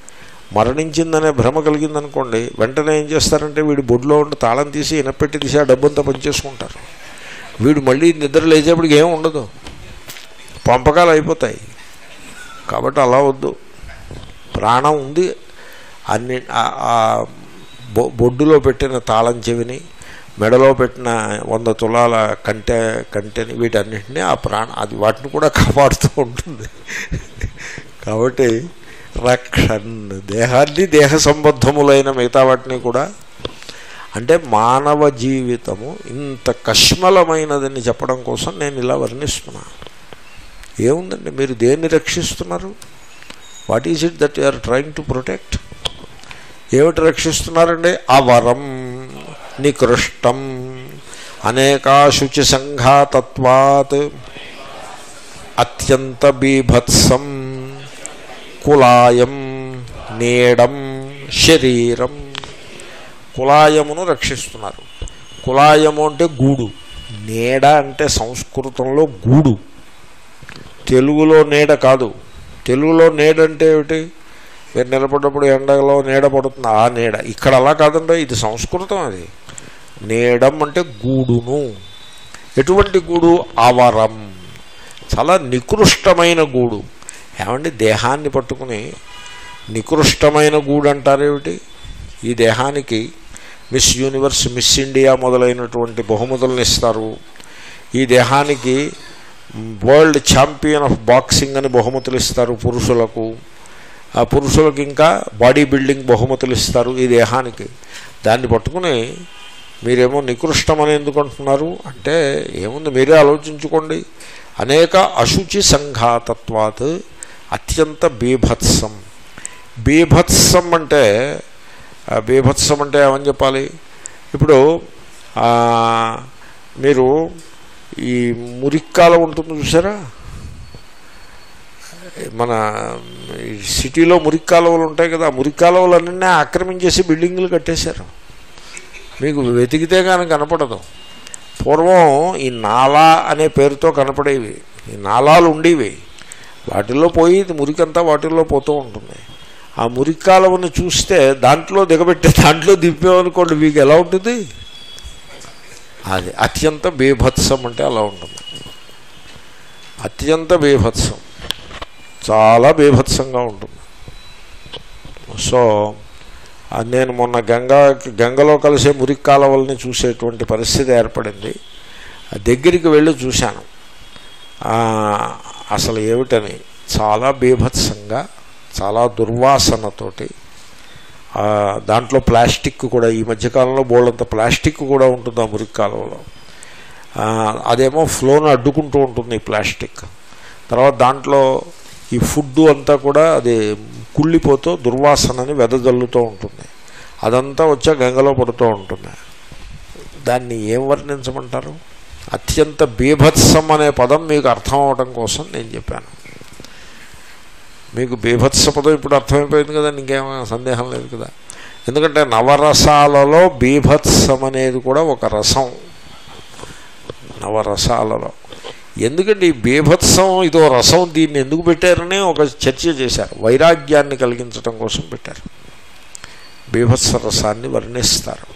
మరణించిందనే భ్రమ కలిగిందనుకోండి వెంటనే ఏం చేస్తారంటే వీడు బొడ్లో ఉండి తాళం తీసి ఇనపెట్టి తీసి ఆ డబ్బంతా పనిచేసుకుంటారు వీడు మళ్ళీ నిద్ర లేచేప్పటికి ఏం ఉండదు పంపకాలు అయిపోతాయి కాబట్టి అలా వద్దు ప్రాణం ఉంది అన్ని ఆ- ఆ బొ- బొడ్డులో పెట్టిన తాళం చెవిని మెడలో పెట్టిన వంద తులాల కంటె కంటెని వీటన్నింటినీ ఆ ప్రాణ అది వాటిని కూడా కాపాడుతూ ఉంటుంది కాబట్టి రక్షణ్ దేహాన్ని దేహ సంబద్ధములైన మిగతా వాటిని కూడా అంటే మానవ జీవితము ఇంత కష్మలమైనదని చెప్పడం కోసం నేను ఇలా వర్ణిస్తున్నాను ఏముందండి మీరు దేన్ని రక్షిస్తున్నారు what is it that you are trying to protect ఏమిటి రక్షిస్తున్నారండి అవరం నికృష్టం అనేకాశుచి సంఘాతత్వాత్ అత్యంత బీభత్సం కులాయం నీడం శరీరం కులాయమును రక్షిస్తున్నారు కులాయము అంటే గూడు నీడ అంటే సంస్కృతంలో గూడు తెలుగులో నీడ కాదు తెలుగులో నీడ అంటే ఏమిటి మీరు నిలబడ్డప్పుడు ఎండలో నీడ పడుతుంది ఆ నీడ ఇక్కడ అలా కాదండి ఇది సంస్కృతం అది నీడం అంటే గూడును ఎటువంటి గూడు ఆవరం చాలా నికృష్టమైన గూడు ఏమండి దేహాన్ని పట్టుకుని నికృష్టమైన గూడు అంటారేమిటి ఈ దేహానికి మిస్ యూనివర్స్ మిస్ ఇండియా మొదలైనటువంటి బహుమతులను ఇస్తారు ఈ దేహానికి వరల్డ్ ఛాంపియన్ ఆఫ్ బాక్సింగ్ అని బహుమతులు ఇస్తారు పురుషులకు ఆ పురుషులకు ఇంకా బాడీ బిల్డింగ్ బహుమతులు ఇస్తారు ఈ దేహానికి దాన్ని పట్టుకుని మీరేమో నికృష్టమని ఎందుకు అంటున్నారు అంటే ఏముంది మీరే ఆలోచించుకోండి అనేక అశుచి సంఘాతత్వాత్ అత్యంత బీభత్సం బీభత్సం అంటే ఆ బీభత్సం అంటే ఏమని చెప్పాలి ఇప్పుడు ఆ, మీరు ఈ మురిక్కాల ఉంటుంది చూసారా మన ఈ సిటీలో మురిక్కాలవలు ఉంటాయి కదా ఆ మురిక్కాలవలన్నీ ఆక్రమించేసి బిల్డింగులు కట్టేశారు మీకు వెతికితే కానీ కనపడదు పూర్వం ఈ నాలా అనే పేరుతో కనపడేవి ఈ నాలాలు ఉండేవి వాటిల్లో పోయి ఇది మురికంతా వాటిల్లో పోతూ ఉంటుంది ఆ మురికాలవని చూస్తే దాంట్లో దిగబెట్టే దాంట్లో దింపామనుకోండి మీకు ఎలా ఉంటుంది అది అత్యంత బీభత్సం అంటే అలా ఉంటుంది అత్యంత బీభత్సం చాలా బీభత్సంగా ఉంటుంది సో ఆ నేను మొన్న గంగా గంగలో కలిసే మురికి కాలవల్ని చూసేటువంటి పరిస్థితి ఏర్పడింది ఆ దగ్గరికి వెళ్ళి చూశాను ఆ, అసలు ఏమిటని చాలా బీభత్సంగా చాలా దుర్వాసనతోటి ఆ, దాంట్లో ప్లాస్టిక్ కూడా ఈ మధ్యకాలంలో బోళ్ళంత ప్లాస్టిక్ కూడా ఉంటుంది ఆ మురికి కాలువలో ఆ, అదేమో ఫ్లోను అడ్డుకుంటూ ఉంటుంది ఈ ప్లాస్టిక్ తర్వాత దాంట్లో ఈ ఫుడ్ అంతా కూడా అది కుళ్ళిపోతూ దుర్వాసనని వెదజల్లుతూ ఉంటుంది అదంతా వచ్చా గంగలో పడుతూ ఉంటుంది దాన్ని ఏం వర్ణించమంటారు అత్యంత బీభత్సం అనే పదం మీకు అర్థం అవడం కోసం నేను చెప్పాను మీకు బీభత్స పదం ఇప్పుడు అర్థమైపోయింది కదా ఇంకేం సందేహం లేదు కదా ఎందుకంటే నవరసాలలో బీభత్సం అనేది కూడా ఒక రసం నవరసాలలో ఎందుకంటే ఈ బీభత్సం ఇదో రసం దీన్ని ఎందుకు పెట్టారని ఒక చర్చ చేశారు వైరాగ్యాన్ని కలిగించడం కోసం పెట్టారు బీభత్స రసాన్ని వర్ణిస్తారు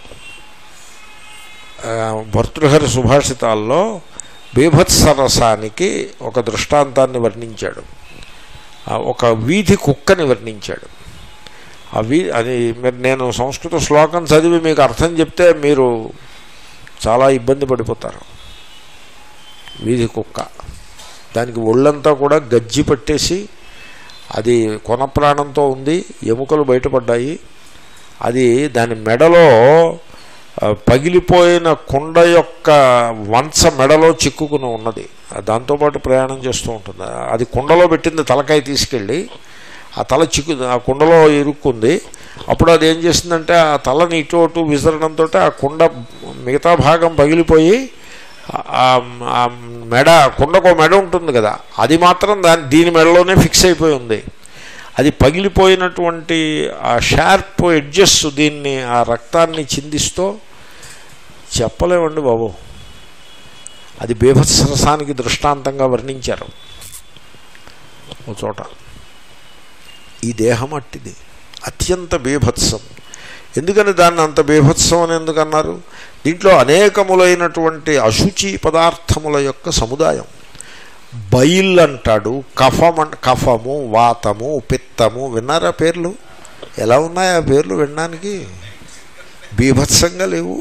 ఆ, భర్తృహరి సుభాషితాల్లో బీభత్స రసానికి ఒక దృష్టాంతాన్ని వర్ణించాడు ఆ, ఒక వీధి కుక్కని వర్ణించాడు ఆ వీ అది మరి నేను సంస్కృత శ్లోకం చదివి మీకు అర్థం చెప్తే మీరు చాలా ఇబ్బంది పడిపోతారు వీధి కుక్క దానికి ఒళ్ళంతా కూడా గజ్జి పట్టేసి అది కొన ప్రాణంతో ఉంది ఎముకలు బయటపడ్డాయి అది దాని మెడలో ఆ, పగిలిపోయిన కుండ యొక్క వంచ మెడలో చిక్కుకుని ఉన్నది ఆ దాంతోపాటు ప్రయాణం చేస్తూ ఉంటుంది అది కుండలో పెట్టింది తలకాయ తీసుకెళ్ళి ఆ తల చిక్కు ఆ కుండలో ఇరుక్కుంది అప్పుడు అది ఏం చేసిందంటే ఆ తలని ఇటు అటు విసరడంతో ఆ కుండ మిగతా భాగం పగిలిపోయి ఆ- ఆ మెడ కుండకో మెడ ఉంటుంది కదా అది మాత్రం దాని దీని మెడలోనే ఫిక్స్ అయిపోయి ఉంది అది పగిలిపోయినటువంటి ఆ షార్ప్ ఎడ్జెస్ దీన్ని ఆ రక్తాన్ని చిందిస్తూ చెప్పలేమండి బాబు అది బీభత్సరసానికి దృష్టాంతంగా వర్ణించారు ఓ చోట ఈ దేహం అట్టిది అత్యంత బీభత్సం ఎందుకని దాన్ని అంత బీభత్సం అని ఎందుకన్నారు దీంట్లో అనేకములైనటువంటి అశుచి పదార్థముల యొక్క సముదాయం బైల్ అంటాడు కఫం అంట కఫము వాతము పిత్తము విన్నారా పేర్లు ఎలా ఉన్నాయి ఆ పేర్లు వినడానికి బీభత్సంగా లేవు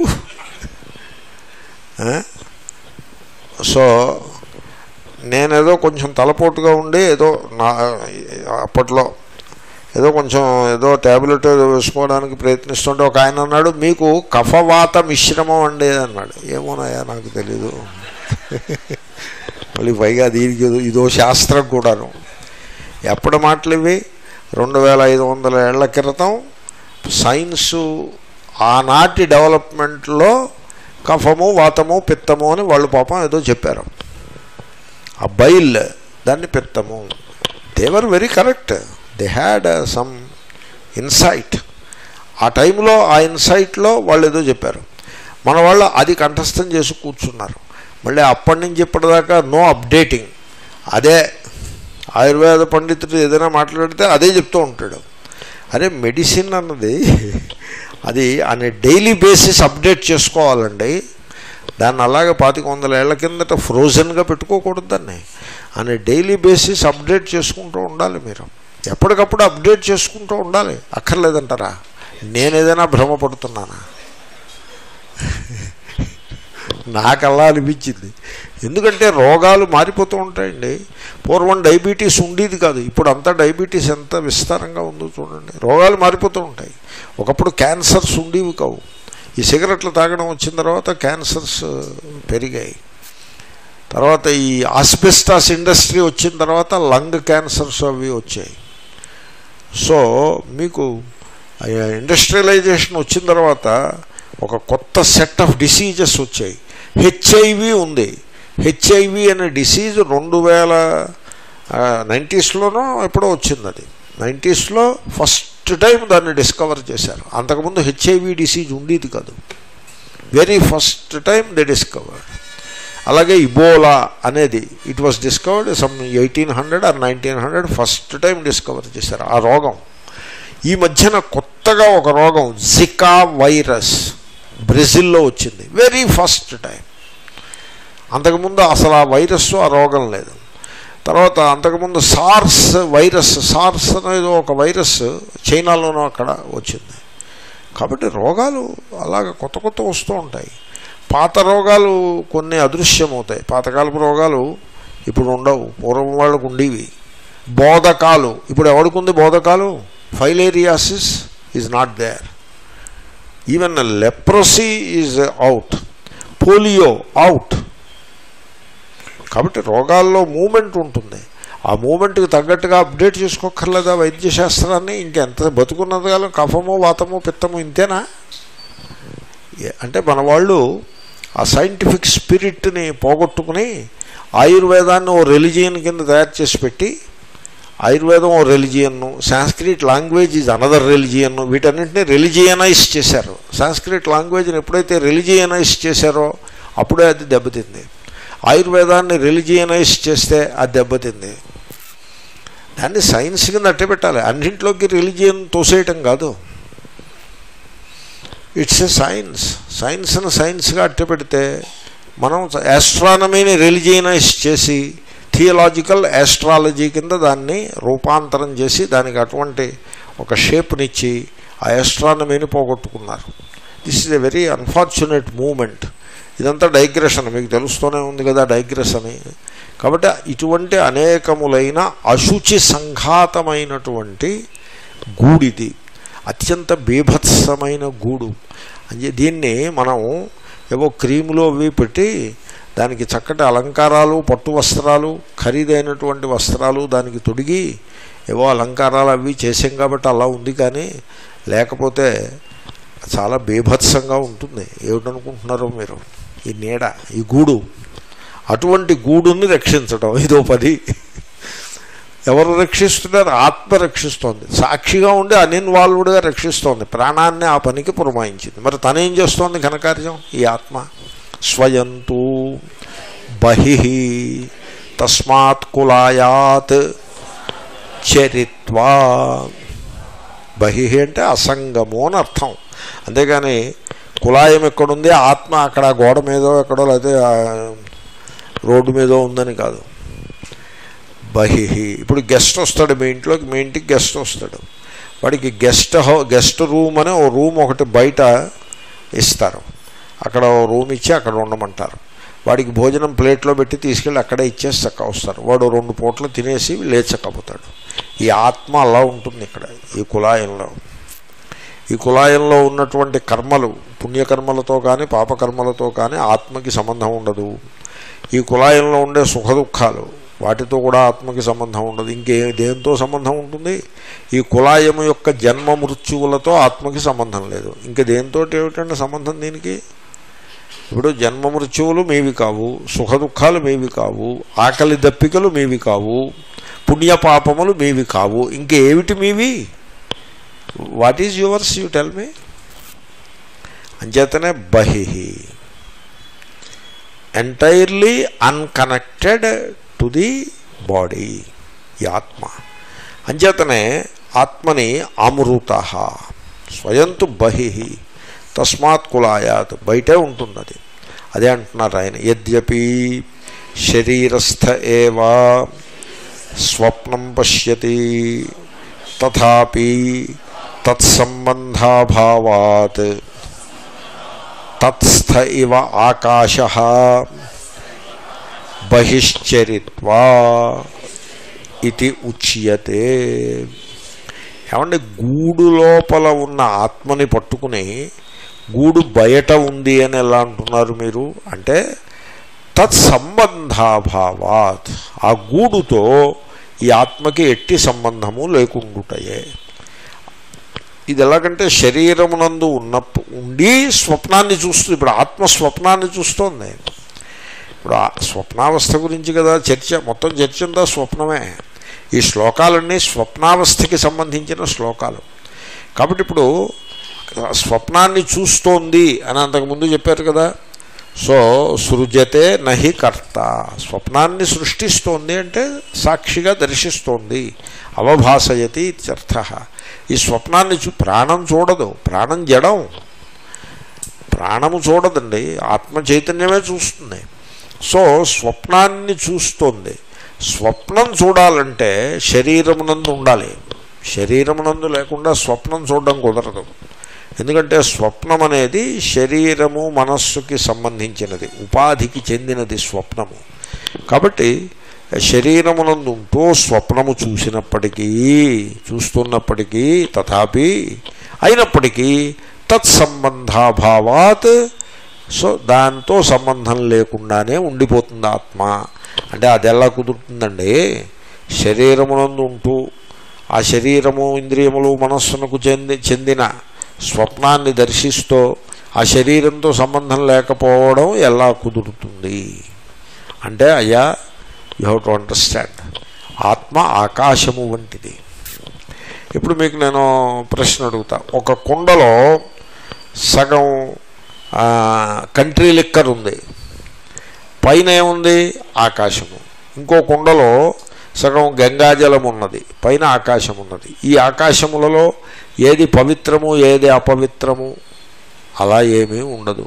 ఆ? సో నేనేదో కొంచెం తలపోటుగా ఉండి ఏదో నా అప్పట్లో ఏదో కొంచెం ఏదో ట్యాబ్లెట్ ఏదో వేసుకోవడానికి ప్రయత్నిస్తుంటే ఒక ఆయన అన్నాడు మీకు కఫవాత మిశ్రమం అండి అన్నాడు ఏమోనయ్యా నాకు తెలీదు మళ్ళీ పైగా దీనికి ఏదో- ఇదో శాస్త్రం కూడాను ఎప్పటి మాటలు ఇవి రెండు వేల ఐదు వందల ఏళ్ల క్రితం సైన్సు ఆనాటి డెవలప్మెంట్లో కఫము వాతము పిత్తము అని వాళ్ళు పాపం ఏదో చెప్పారు ఆ బైల్ దాన్ని పిత్తము they were very correct they had some insight ఆ టైంలో ఆ ఇన్సైట్లో వాళ్ళు ఏదో చెప్పారు మన వాళ్ళు అది కంఠస్థం చేసి కూర్చున్నారు మళ్ళీ అప్పటి నుంచి ఇప్పటిదాకా నో అప్డేటింగ్ అదే ఆయుర్వేద పండితుడు ఏదైనా మాట్లాడితే అదే చెప్తూ ఉంటాడు అరే మెడిసిన్ అన్నది అది అనే డైలీ బేసిస్ అప్డేట్ చేసుకోవాలండి దాన్ని అలాగే పాతిక వందల ఏళ్ల కిందట ఫ్రోజన్గా పెట్టుకోకూడదు దాన్ని అనే డైలీ బేసిస్ అప్డేట్ చేసుకుంటూ ఉండాలి మీరు ఎప్పటికప్పుడు అప్డేట్ చేసుకుంటూ ఉండాలి అక్కర్లేదంటారా నేను ఏదైనా భ్రమపడుతున్నానా నాకు అలా అనిపించింది ఎందుకంటే రోగాలు మారిపోతూ ఉంటాయండి పూర్వం డయాబెటీస్ ఉండేది కాదు ఇప్పుడు అంతా డయాబెటీస్ ఎంత విస్తారంగా ఉందో చూడండి రోగాలు మారిపోతూ ఉంటాయి ఒకప్పుడు క్యాన్సర్స్ ఉండేవి కావు ఈ సిగరెట్లు తాగడం వచ్చిన తర్వాత క్యాన్సర్స్ పెరిగాయి తర్వాత ఈ ఆస్బెస్టాస్ ఇండస్ట్రీ వచ్చిన తర్వాత లంగ్ క్యాన్సర్స్ అవి వచ్చాయి సో మీకు ఇండస్ట్రియలైజేషన్ వచ్చిన తర్వాత ఒక కొత్త సెట్ ఆఫ్ డిసీజెస్ వచ్చాయి హెచ్ఐవి ఉంది హెచ్ఐవి అనే డిసీజ్ రెండు వేల నైంటీస్లోనో ఎప్పుడో వచ్చింది అది నైంటీస్లో ఫస్ట్ టైం దాన్ని డిస్కవర్ చేశారు అంతకుముందు హెచ్ఐవి డిసీజ్ ఉండేది కాదు very first time they discovered అలాగే ఇబోలా అనేది it was discovered some eighteen hundred or nineteen hundred first time discover చేశారు ఆ రోగం ఈ మధ్యన కొత్తగా ఒక రోగం జికా వైరస్ బ్రెజిల్లో వచ్చింది వెరీ ఫస్ట్ టైం అంతకుముందు అసలు ఆ వైరస్ ఆ రోగం లేదు తర్వాత అంతకుముందు సార్స్ వైరస్ సార్స్ అనేది ఒక వైరస్ చైనాలోనూ అక్కడ వచ్చింది కాబట్టి రోగాలు అలాగ కొత్త కొత్త వస్తూ ఉంటాయి పాత రోగాలు కొన్ని అదృశ్యమవుతాయి పాతకాలపు రోగాలు ఇప్పుడు ఉండవు పూర్వం వాళ్ళకు ఉండేవి బోధకాలు ఇప్పుడు ఎవడికుంది బోధకాలు filariasis is not there even leprosy is out polio out కాబట్టి రోగాల్లో మూమెంట్ ఉంటుంది ఆ మూమెంట్కి తగ్గట్టుగా అప్డేట్ చేసుకోక్కర్లేదా వైద్య శాస్త్రాన్ని ఇంకెంత బతుకున్నది కాలం కఫము వాతము పిత్తము ఇంతేనా ఏ- అంటే మన వాళ్ళు ఆ సైంటిఫిక్ స్పిరిట్ని పోగొట్టుకుని ఆయుర్వేదాన్ని ఓ రెలిజియన్ కింద తయారు చేసి పెట్టి ఆయుర్వేదం ఓ రెలిజియన్ను Sanskrit language is another religion వీటన్నింటినీ రెలిజియనైజ్ చేశారు సాంస్క్రిట్ లాంగ్వేజ్ని ఎప్పుడైతే రెలిజియనైజ్ చేశారో అప్పుడే అది దెబ్బతింది ఆయుర్వేదాన్ని రిలిజియనైజ్ చేస్తే అది దెబ్బతింది దాన్ని సైన్స్ కింద అట్టే పెట్టాలి అన్నింటిలోకి రిలిజియన్ తోసేయటం కాదు ఇట్స్ ఎ సైన్స్ సైన్స్ని సైన్స్గా అట్టే పెడితే మనం యాస్ట్రానమీని రిలిజియనైజ్ చేసి థియలాజికల్ యాస్ట్రాలజీ కింద దాన్ని రూపాంతరం చేసి దానికి అటువంటి ఒక షేప్నిచ్చి ఆ యాస్ట్రానమీని పోగొట్టుకున్నారు this is a very unfortunate moment ఇదంతా డైగ్రెషన్ మీకు తెలుస్తూనే ఉంది కదా డైగ్రెస్ అని కాబట్టి ఇటువంటి అనేకములైన అశుచి సంఘాతమైనటువంటి గూడిది అత్యంత బీభత్సమైన గూడు అంటే దీన్ని మనం ఏవో క్రీములు అవి పెట్టి దానికి చక్కటి అలంకారాలు పట్టు వస్త్రాలు ఖరీదైనటువంటి వస్త్రాలు దానికి తొడిగి ఏవో అలంకారాలు అవి చేసాం కాబట్టి అలా ఉంది కానీ లేకపోతే చాలా బీభత్సంగా ఉంటుంది ఏమిటనుకుంటున్నారో మీరు ఈ నీడ ఈ గూడు అటువంటి గూడుని రక్షించడం ఇదో పది ఎవరు రక్షిస్తున్నారు ఆత్మ రక్షిస్తోంది సాక్షిగా ఉండి అనిన్వాల్వ్డ్గా రక్షిస్తోంది ప్రాణాన్ని ఆ పనికి పురమాయించింది మరి తనేం చేస్తోంది ఘనకార్యం ఈ ఆత్మ స్వయంతు బహి తస్మాత్ కులాయాత్ చరిత్వా బహిహి అంటే అసంగము అని అర్థం అంతేగాని కులాయం ఎక్కడుంది ఆత్మ అక్కడ గోడ మీదో ఎక్కడో లేకపోతే ఆ, రోడ్డు మీదో ఉందని కాదు బహిహి ఇప్పుడు గెస్ట్ వస్తాడు మీ ఇంట్లోకి మీ ఇంటికి గెస్ట్ వస్తాడు వాడికి గెస్ట్ హౌ గెస్ట్ రూమ్ అని ఓ రూమ్ ఒకటి బయట ఇస్తారు అక్కడ ఓ రూమ్ ఇచ్చి అక్కడ ఉండమంటారు వాడికి భోజనం ప్లేట్లో పెట్టి తీసుకెళ్ళి అక్కడే ఇచ్చేసి చక్క వస్తారు వాడు రెండు పూటలు తినేసి లేచక్కపోతాడు ఈ ఆత్మ అలా ఉంటుంది ఇక్కడ ఈ కులాయంలో ఈ కులాయంలో ఉన్నటువంటి కర్మలు పుణ్యకర్మలతో కానీ పాపకర్మలతో కానీ ఆత్మకి సంబంధం ఉండదు ఈ కులాయంలో ఉండే సుఖ దుఃఖాలు వాటితో కూడా ఆత్మకి సంబంధం ఉండదు ఇంకే దేంతో సంబంధం ఉంటుంది ఈ కులాయం యొక్క జన్మ మృత్యువులతో ఆత్మకి సంబంధం లేదు ఇంక దేంతో ఏమిటంటే సంబంధం దీనికి ఇప్పుడు జన్మ మృత్యువులు మీవి కావు సుఖ దుఃఖాలు మీవి కావు ఆకలి దప్పికలు మీవి కావు పుణ్యపాపములు మీవి కావు ఇంకేమిటి మీవి what is yours you tell me అంచేతనే బహిహి entirely unconnected to the body ఈ ఆత్మ అంచేతనే ఆత్మని అమృత స్వయంతు బహిహి తస్మాత్ కులాయాత్ బయటే ఉంటుంది అది అదే అంటున్నారు ఆయన యద్యపి శరీరస్థ ఏవా స్వప్నం పశ్యతి తథాపి తత్సంబంధాభావాత్ తత్స్థ ఇవ ఆకాశ బహిశ్చరిత్వా ఇది ఉచ్యతే ఏమంటే గూడు లోపల ఉన్న ఆత్మని పట్టుకుని గూడు బయట ఉంది అని ఎలా అంటున్నారు మీరు అంటే తత్సంబంధాభావాత్ ఆ గూడుతో ఈ ఆత్మకి ఎట్టి సంబంధము లేకుండుటయే ఇది ఎలాగంటే శరీరమునందు ఉన్నప్పు ఉండి స్వప్నాన్ని చూస్తూ ఇప్పుడు ఆత్మ స్వప్నాన్ని చూస్తోంది ఇప్పుడు ఆ స్వప్నావస్థ గురించి కదా చర్చ మొత్తం చర్చ అంతా స్వప్నమే ఈ శ్లోకాలన్నీ స్వప్నావస్థకి సంబంధించిన శ్లోకాలు కాబట్టి ఇప్పుడు స్వప్నాన్ని చూస్తోంది అని అంతకుముందు చెప్పారు కదా సో సృజతే నహి కర్త స్వప్నాన్ని సృష్టిస్తోంది అంటే సాక్షిగా దర్శిస్తోంది అవభాసయతి ఇత్యర్థ ఈ స్వప్నాన్ని చూ ప్రాణం చూడదు ప్రాణం జడం ప్రాణము చూడదండి ఆత్మ చైతన్యమే చూస్తుంది సో స్వప్నాన్ని చూస్తోంది స్వప్నం చూడాలంటే శరీరమునందు ఉండాలి శరీరమునందు లేకుండా స్వప్నం చూడడం కుదరదు ఎందుకంటే స్వప్నం అనేది శరీరము మనస్సుకి సంబంధించినది ఉపాధికి చెందినది స్వప్నము కాబట్టి శరీరమునందు ఉంటూ స్వప్నము చూసినప్పటికీ చూస్తున్నప్పటికీ తథాపి అయినప్పటికీ తత్సంబంధాభావాత్ సో దాంతో సంబంధం లేకుండానే ఉండిపోతుంది ఆత్మ అంటే అది ఎలా కుదురుతుందండి శరీరమునందు ఉంటూ ఆ శరీరము ఇంద్రియములు మనస్సునకు చెంది చెందిన స్వప్నాన్ని దర్శిస్తూ ఆ శరీరంతో సంబంధం లేకపోవడం ఎలా కుదురుతుంది అంటే అయ్యా యూ హ్యావ్ టు అండర్స్టాండ్ ఆత్మ ఆకాశము వంటిది ఇప్పుడు మీకు నేను ప్రశ్న అడుగుతా ఒక కుండలో సగం ఆ, కంట్రీ లిక్కర్ ఉంది పైన ఏముంది ఆకాశము ఇంకో కుండలో సగం గంగాజలం ఉన్నది పైన ఆకాశం ఉన్నది ఈ ఆకాశములలో ఏది పవిత్రము ఏది అపవిత్రము అలా ఏమీ ఉండదు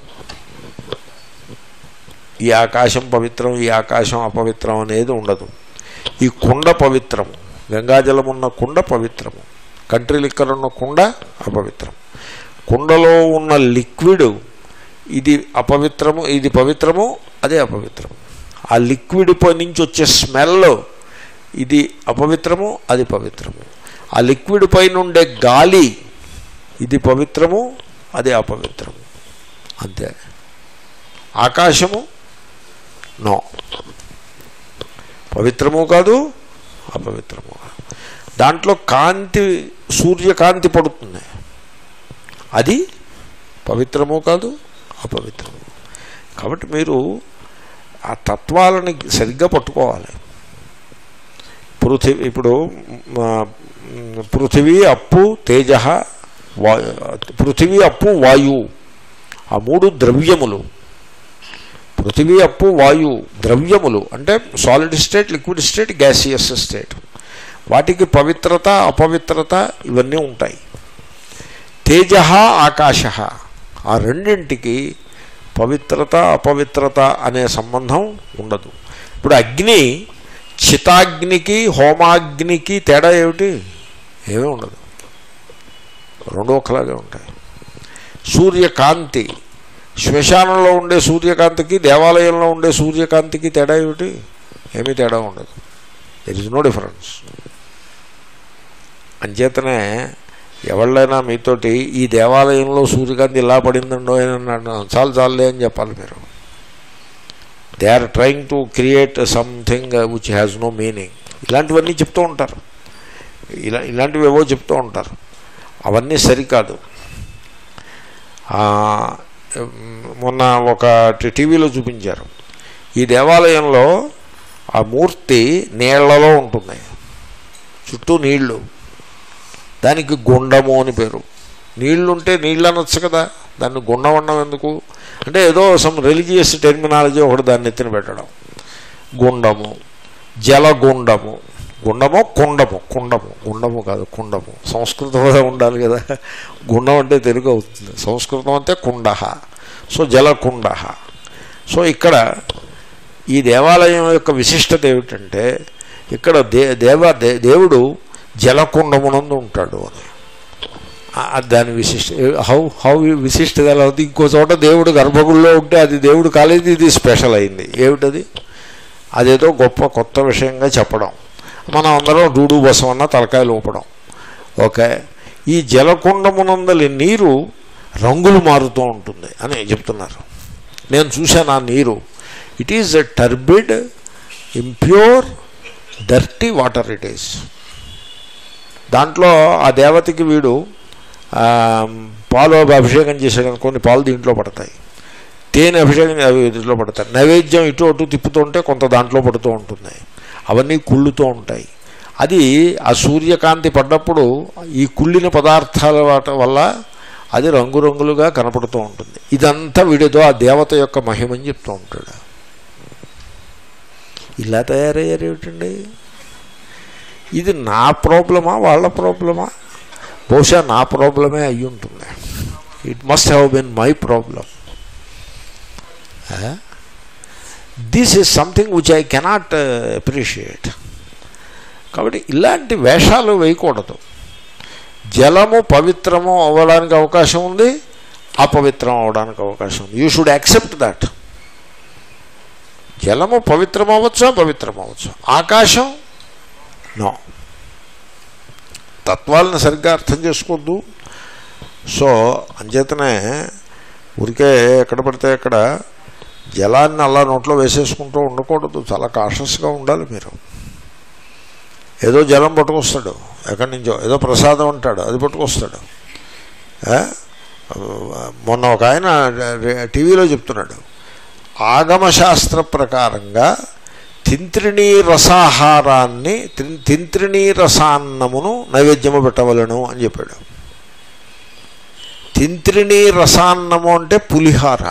ఈ ఆకాశం పవిత్రం ఈ ఆకాశం అపవిత్రం అనేది ఉండదు ఈ కుండ పవిత్రము గంగాజలం ఉన్న కుండ పవిత్రము కంట్రీ లిక్కర్ ఉన్న కుండ అపవిత్రం కుండలో ఉన్న లిక్విడ్ ఇది అపవిత్రము ఇది పవిత్రము అదే అపవిత్రము ఆ లిక్విడ్ పై నుంచి వచ్చే స్మెల్ ఇది అపవిత్రము అది పవిత్రము ఆ లిక్విడ్ పైన ఉండే గాలి ఇది పవిత్రము అది అపవిత్రము అంతే ఆకాశము నో పవిత్రము కాదు అపవిత్రము కాదు దాంట్లో కాంతి సూర్యకాంతి పడుతుంది అది పవిత్రము కాదు అపవిత్రము కాబట్టి మీరు ఆ తత్వాలని సరిగ్గా పట్టుకోవాలి పృథివీ ఇప్పుడు మ, పృథివీ అప్పు తేజ వా పృథివీ అప్పు వాయు ఆ మూడు ద్రవ్యములు పృథివీ అప్పు వాయు ద్రవ్యములు అంటే solid state liquid state gaseous state వాటికి పవిత్రత అపవిత్రత ఇవన్నీ ఉంటాయి తేజ ఆకాశ ఆ రెండింటికి పవిత్రత అపవిత్రత అనే సంబంధం ఉండదు ఇప్పుడు అగ్ని చితాగ్నికి హోమాగ్నికి తేడా ఏమిటి ఏమీ ఉండదు రెండు ఒకలాగే ఉంటాయి సూర్యకాంతి శ్మశానంలో ఉండే సూర్యకాంతికి దేవాలయంలో ఉండే సూర్యకాంతికి తేడా ఏమిటి ఏమీ తేడా ఉండదు దెర్ ఇస్ నో డిఫరెన్స్ అంచేతనే ఎవళ్ళైనా మీతోటి ఈ దేవాలయంలో సూర్యకాంతి ఇలా పడిందండో అని అన్నాడు చాలు చాలులే అని చెప్పాలి మీరు they are trying to create something which has no meaning ఇలాంటివన్నీ చెప్తూ ఉంటారు ఇలా ఇలాంటివి ఏవో చెప్తూ ఉంటారు అవన్నీ సరికాదు ఆ, మొన్న ఒక టీవీలో చూపించారు ఈ దేవాలయంలో ఆ మూర్తి నీళ్లలో ఉంటుంది చుట్టూ నీళ్లు దానికి గుండము అని పేరు నీళ్లుంటే నీళ్ళు అనొచ్చు కదా దాన్ని గుండం అనడం ఎందుకు అంటే ఏదో సమ్ రిలీజియస్ టెర్మినాలజీ ఒకటి దాన్ని ఎత్తిన పెట్టడం గుండము జలగుండము గుండము కుండము కుండము గుండము కాదు కుండము సంస్కృతంలో ఉండాలి కదా గుండం అంటే తెలుగు అవుతుంది సంస్కృతం అంటే కుండ సో జలకుండ సో ఇక్కడ ఈ దేవాలయం యొక్క విశిష్టత ఏమిటంటే ఇక్కడ దే దేవ దే- దేవుడు జలకుండమునందు ఉంటాడు అని ఆ- దాని విశిష్ట హౌ హౌ విశిష్టత ఎలా అవుతుంది ఇంకో చోట దేవుడు గర్భగుడిలో ఉంటే అది దేవుడు కాలేదు ఇది స్పెషల్ అయింది ఏమిటది అదేదో గొప్ప కొత్త విషయంగా చెప్పడం మనం అందరం డూడు బసమన్న తలకాయలు ఊపడం ఓకే ఈ జలకుండమునందలి నీరు రంగులు మారుతూ ఉంటుంది అని చెప్తున్నారు నేను చూశాను ఆ నీరు it is a turbid impure dirty water it is దాంట్లో ఆ దేవతకి వీడు ఆ, పాలు అభిషేకం చేసాడు అనుకోని పాలు దీంట్లో పడతాయి తేనె అభిషేకం అవి దీంట్లో పడతాయి నైవేద్యం ఇటు అటు తిప్పుతుంటే కొంత దాంట్లో పడుతూ ఉంటుంది అవన్నీ కుళ్ళుతూ ఉంటాయి అది ఆ సూర్యకాంతి పడ్డప్పుడు ఈ కుళ్ళిన పదార్థాల వాటి వల్ల అది రంగురంగులుగా కనపడుతూ ఉంటుంది ఇదంతా వీడితో ఆ దేవత యొక్క మహిమని చెప్తూ ఉంటాడు ఇలా తయారయ్యారు ఏమిటండి ఇది నా ప్రాబ్లమా వాళ్ళ ప్రాబ్లమా బహుశా నా ప్రాబ్లమే అయి ఉంటుంది it must have been my problem this is something which I cannot appreciate కాబట్టి ఇలాంటి వేషాలు వేయకూడదు జలము పవిత్రము అవ్వడానికి అవకాశం ఉంది అపవిత్రం అవడానికి అవకాశం ఉంది యూ షుడ్ యాక్సెప్ట్ దట్ జలము పవిత్రం అవ్వచ్చు అపవిత్రం అవ్వచ్చు ఆకాశం నో తత్వాలను సరిగ్గా అర్థం చేసుకోవద్దు సో అంచేతనే ఊరికే ఎక్కడ పడితే అక్కడ జలాన్ని అలా నోట్లో వేసేసుకుంటూ ఉండకూడదు చాలా కాషస్గా ఉండాలి మీరు ఏదో జలం పట్టుకొస్తాడు ఎక్కడి నుంచో ఏదో ప్రసాదం అంటాడు అది పట్టుకొస్తాడు ఏ? మొన్న ఒక ఆయన టీవీలో చెప్తున్నాడు ఆగమశాస్త్ర ప్రకారంగా తింత్రిణీ రసాహారాన్ని తిన్- తింత్రిణీ రసాన్నమును నైవేద్యము పెట్టవలను అని చెప్పాడు తింత్రిణీ రసాన్నము అంటే పులిహార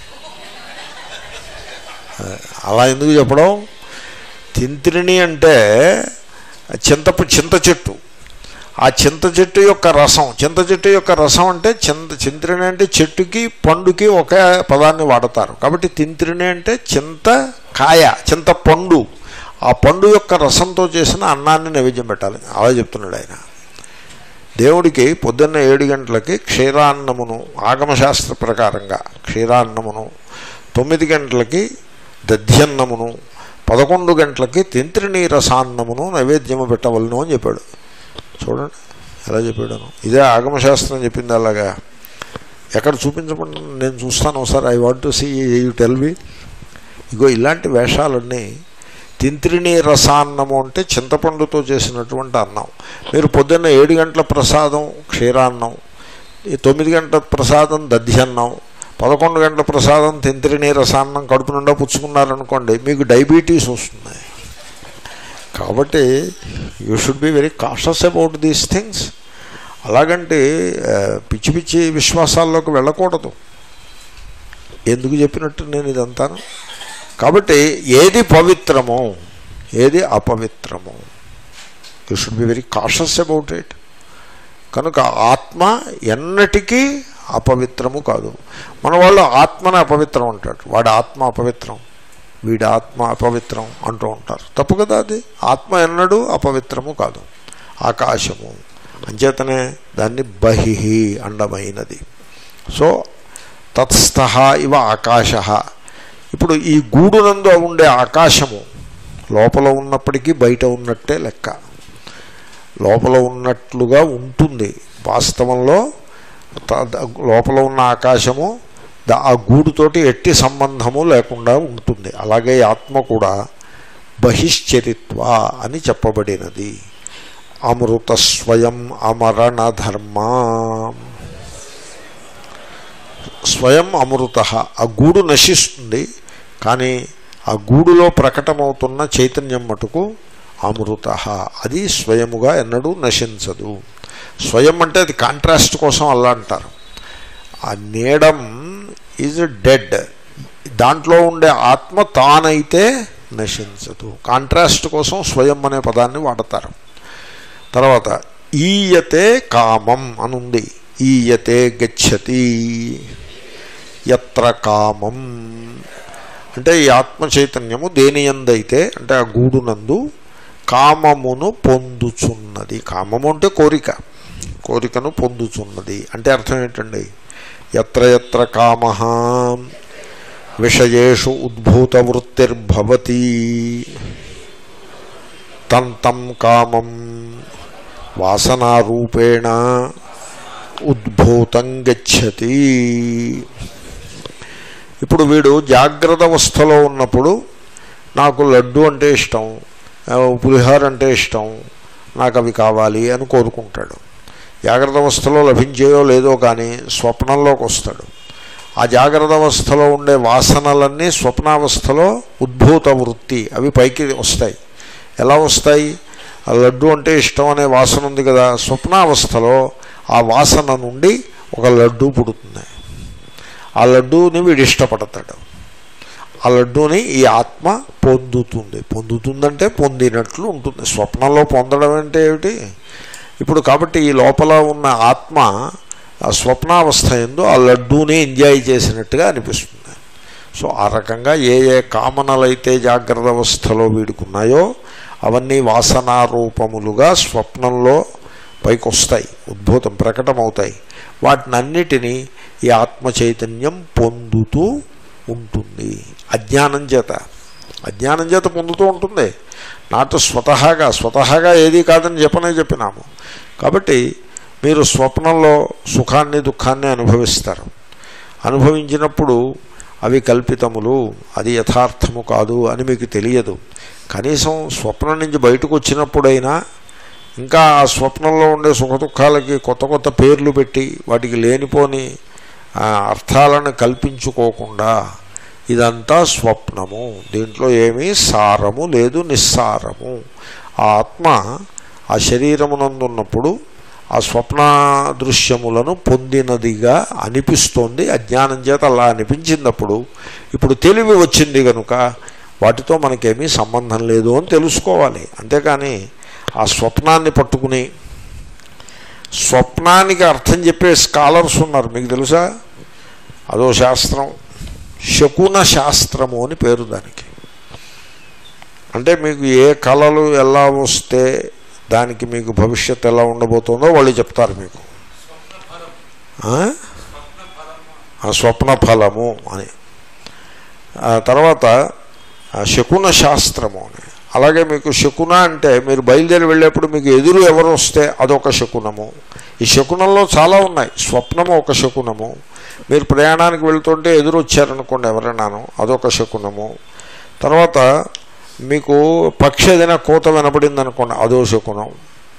అలా ఎందుకు చెప్పడం తింత్రిణి అంటే చింతపు చింత చెట్టు ఆ చింత చెట్టు యొక్క రసం చింత చెట్టు యొక్క రసం అంటే చింత చింత్రిణి అంటే చెట్టుకి పండుకి ఒకే పదాన్ని వాడతారు కాబట్టి తింత్రిణి అంటే చింత కాయ చింత పండు ఆ పండు యొక్క రసంతో చేసిన అన్నాన్ని నైవేద్యం పెట్టాలి అలా చెప్తున్నాడు ఆయన దేవుడికి పొద్దున్న ఏడు గంటలకి క్షీరాన్నమును ఆగమశాస్త్ర ప్రకారంగా క్షీరాన్నమును తొమ్మిది గంటలకి దధ్యన్నమును పదకొండు గంటలకి తింత్రిణీ రసాన్నమును నైవేద్యము పెట్టవలను అని చెప్పాడు చూడండి ఎలా చెప్పాడను ఇదే ఆగమశాస్త్రం చెప్పింది అలాగా ఎక్కడ చూపించకుండా నేను చూస్తాను ఒకసారి I want to see you tell me ego ఇలాంటి వేషాలన్నీ తింత్రిణీ రసాన్నము అంటే చింతపండుతో చేసినటువంటి అన్నం మీరు పొద్దున్న ఏడు గంటల ప్రసాదం క్షీరాన్నం ఈ తొమ్మిది గంటల ప్రసాదం దధ్యన్నం పదకొండు గంటల ప్రసాదం తింత్రిణీ రసాన్నం కడుపు నిండా పుచ్చుకున్నారనుకోండి మీకు డయాబెటీస్ వస్తుంది కాబట్టి you should be very cautious about these things అలాగంటే ఆ, పిచ్చి పిచ్చి విశ్వాసాల్లోకి వెళ్ళకూడదు ఎందుకు చెప్పినట్టు నేను ఇదంతాను కాబట్టి ఏది పవిత్రమో ఏది అపవిత్రమో you should be very cautious about it కనుక ఆత్మ ఎన్నటికీ అపవిత్రము కాదు మన వాళ్ళు ఆత్మని అపవిత్రం అంటాడు వాడి ఆత్మ అపవిత్రం వీడి ఆత్మ అపవిత్రం అంటూ ఉంటారు తప్పు కదా అది ఆత్మ ఎన్నడూ అపవిత్రము కాదు ఆకాశము అంచేతనే దాన్ని బహిహి అండమైనది సో తత్స్థ ఇవ ఆకాశ ఇప్పుడు ఈ గూడునందు ఉండే ఆకాశము లోపల ఉన్నప్పటికీ బయట ఉన్నట్టే లెక్క లోపల ఉన్నట్లుగా ఉంటుంది వాస్తవంలో త- ద- లోపల ఉన్న ఆకాశము ద- ఆ గూడుతోటి ఎట్టి సంబంధము లేకుండా ఉంటుంది అలాగే ఈ ఆత్మ కూడా బహిశ్చరిత్వ అని చెప్పబడినది అమృత స్వయం అమరణ ధర్మ స్వయం అమృత ఆ గూడు నశిస్తుంది కానీ ఆ గూడులో ప్రకటమవుతున్న చైతన్యం మటుకు అమృత అది స్వయముగా ఎన్నడూ నశించదు స్వయం అంటే అది కాంట్రాస్ట్ కోసం అలా అంటారు ఆ నీడం ఈజ్ డెడ్ దాంట్లో ఉండే ఆత్మ తానైతే నశించదు కాంట్రాస్ట్ కోసం స్వయం అనే పదాన్ని వాడతారు తర్వాత ఈయతే కామం అని ఉంది ఈయతే గచ్చతి ఎత్ర కామం అంటే ఈ ఆత్మ చైతన్యము దేని ఎందైతే అంటే ఆ గూడునందు కామమును పొందుచున్నది కామము అంటే కోరిక కోరికను పొందుచున్నది అంటే అర్థం ఏంటండి ఎత్ర ఎత్ర కామ విషయేషు ఉద్భూత వృత్తిర్భవతి తంతం కామం వాసనారూపేణ ఉద్భూతం గచ్చతి ఇప్పుడు వీడు జాగ్రత్త అవస్థలో ఉన్నప్పుడు నాకు లడ్డు అంటే ఇష్టం ఆ, పులిహోర అంటే ఇష్టం నాకు అవి కావాలి అని కోరుకుంటాడు జాగ్రత్త అవస్థలో లభించేయో లేదో కానీ స్వప్నంలోకి వస్తాడు ఆ జాగ్రత్త అవస్థలో ఉండే వాసనలన్నీ స్వప్నావస్థలో ఉద్భూత వృత్తి అవి పైకి వస్తాయి ఎలా వస్తాయి ఆ లడ్డు అంటే ఇష్టం అనే వాసన ఉంది కదా స్వప్నావస్థలో ఆ వాసన నుండి ఒక లడ్డు పుడుతుంది ఆ లడ్డూని వీడు ఇష్టపడతాడు ఆ లడ్డూని ఈ ఆత్మ పొందుతుంది పొందుతుందంటే పొందినట్లు ఉంటుంది స్వప్నంలో పొందడం అంటే ఏమిటి ఇప్పుడు కాబట్టి ఈ లోపల ఉన్న ఆత్మ ఆ స్వప్నావస్థ ఎందు ఆ లడ్డూని ఎంజాయ్ చేసినట్టుగా అనిపిస్తుంది సో ఆ రకంగా ఏ ఏ కామనలైతే జాగ్రత్త అవస్థలో వీడుకున్నాయో అవన్నీ వాసనారూపములుగా స్వప్నంలో పైకి వస్తాయి ఉద్భూతం ప్రకటమవుతాయి వాటినన్నిటినీ ఈ ఆత్మ చైతన్యం పొందుతూ ఉంటుంది అజ్ఞానం చేత అజ్ఞానం చేత పొందుతూ ఉంటుంది నాటు స్వతహాగా స్వతహాగా ఏది కాదని చెప్పనే చెప్పినాము కాబట్టి మీరు స్వప్నంలో సుఖాన్ని దుఃఖాన్ని అనుభవిస్తారు అనుభవించినప్పుడు అవి కల్పితములు అది యథార్థము కాదు అని మీకు తెలియదు కనీసం స్వప్నం నుంచి బయటకు వచ్చినప్పుడైనా ఇంకా ఆ స్వప్నంలో ఉండే సుఖ దుఃఖాలకి కొత్త కొత్త పేర్లు పెట్టి వాటికి లేనిపోని ఆ, అర్థాలను కల్పించుకోకుండా ఇదంతా స్వప్నము దీంట్లో ఏమీ సారము లేదు నిస్సారము ఆ ఆత్మ ఆ శరీరమునందున్నప్పుడు ఆ స్వప్న దృశ్యములను పొందినదిగా అనిపిస్తోంది అజ్ఞానం చేత అలా అనిపించినప్పుడు ఇప్పుడు తెలివి వచ్చింది కనుక వాటితో మనకేమీ సంబంధం లేదు అని తెలుసుకోవాలి అంతేకాని ఆ స్వప్నాన్ని పట్టుకుని స్వప్నానికి అర్థం చెప్పే స్కాలర్స్ ఉన్నారు మీకు తెలుసా అదో శాస్త్రం శకున శాస్త్రము అని పేరు దానికి అంటే మీకు ఏ కళలు ఎలా వస్తే దానికి మీకు భవిష్యత్తు ఎలా ఉండబోతుందో వాళ్ళు చెప్తారు మీకు ఆ? ఆ స్వప్న ఫలము అని ఆ తర్వాత ఆ శకున శాస్త్రము అని అలాగే మీకు శకున అంటే మీరు బయలుదేరి వెళ్ళేప్పుడు మీకు ఎదురు ఎవరు వస్తే అదొక శకునము ఈ శకునంలో చాలా ఉన్నాయి స్వప్నము ఒక శకునము మీరు ప్రయాణానికి వెళ్తుంటే ఎదురు వచ్చారనుకోండి ఎవరైనాను అదొక శకునము తర్వాత మీకు పక్షి ఏదైనా కోత వినపడింది అనుకోండి అదో శకునం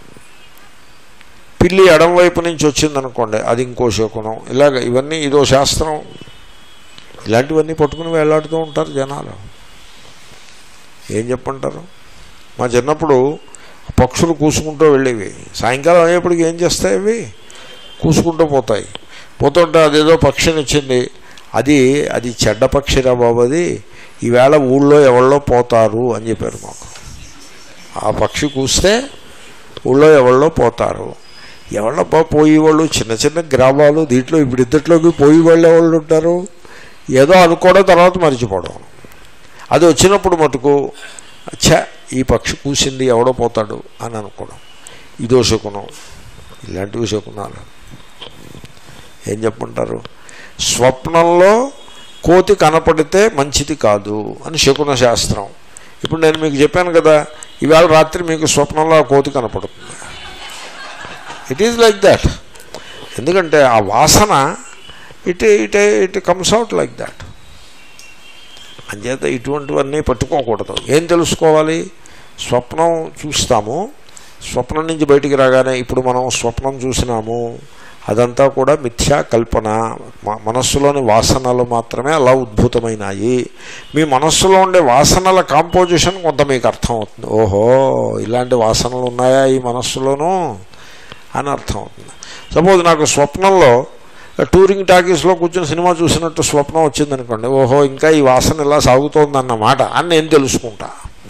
పిల్లి ఎడం వైపు నుంచి వచ్చిందనుకోండి అది ఇంకో శకునం ఇలాగ ఇవన్నీ ఇదో శాస్త్రం ఇలాంటివన్నీ పట్టుకుని వేలాడుతూ ఉంటారు జనాలు ఏం చెప్పంటారు మా చిన్నప్పుడు పక్షులు కూసుకుంటూ వెళ్ళేవి సాయంకాలం అయ్యేప్పటికి ఏం చేస్తాయి అవి కూసుకుంటూ పోతాయి పోతుంటే అదేదో పక్షిని వచ్చింది అది అది చెడ్డ పక్షిరా బాబు అది ఈవేళ ఊళ్ళో ఎవళ్ళో పోతారు అని చెప్పారు మాకు ఆ పక్షి కూస్తే ఊళ్ళో ఎవళ్ళో పోతారు ఎవళ్ళబ్బా పోయేవాళ్ళు చిన్న చిన్న గ్రామాలు దీంట్లో ఇప్పుడు ఇద్దట్లోకి పోయి వాళ్ళే వాళ్ళు ఉంటారు ఏదో అనుకోవడం తర్వాత మర్చిపోవడం అది వచ్చినప్పుడు మటుకు ఛ ఈ పక్షి కూసింది ఎవడో పోతాడు అని అనుకోవడం ఇదో శకునం ఇలాంటివి శకునాలు ఏం చెప్పమంటారు స్వప్నంలో కోతి కనపడితే మంచిది కాదు అని శకున శాస్త్రం ఇప్పుడు నేను మీకు చెప్పాను కదా ఇవాళ రాత్రి మీకు స్వప్నంలో ఆ కోతి కనపడుతుంది ఇట్ ఈజ్ లైక్ దాట్ ఎందుకంటే ఆ వాసన it it it comes out like that అంచేత ఇటువంటివన్నీ పట్టుకోకూడదు ఏం తెలుసుకోవాలి స్వప్నం చూస్తాము స్వప్నం నుంచి బయటికి రాగానే ఇప్పుడు మనం స్వప్నం చూసినాము అదంతా కూడా మిథ్యా కల్పన మ- మనస్సులోని వాసనలు మాత్రమే అలా ఉద్భుతమైనాయి మీ మనస్సులో ఉండే వాసనల కాంపోజిషన్ కొంత మీకు అర్థం అవుతుంది ఓహో ఇలాంటి వాసనలు ఉన్నాయా ఈ మనస్సులోనూ అని అర్థం అవుతుంది సపోజ్ నాకు స్వప్నంలో టూరింగ్ టాకీస్లో కూర్చొని సినిమా చూసినట్టు స్వప్నం వచ్చిందనుకోండి ఓహో ఇంకా ఈ వాసన ఇలా సాగుతోందన్నమాట అని నేను తెలుసుకుంటా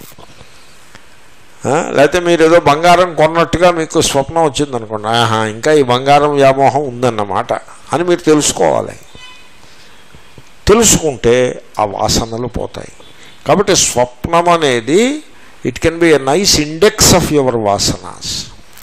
ఆ, లేకపోతే మీరు ఏదో బంగారం కొన్నట్టుగా మీకు స్వప్నం వచ్చిందనుకోండి ఆహా ఇంకా ఈ బంగారం వ్యామోహం ఉందన్నమాట అని మీరు తెలుసుకోవాలి తెలుసుకుంటే ఆ వాసనలు పోతాయి కాబట్టి స్వప్నం అనేది it can be a nice index of your vasanas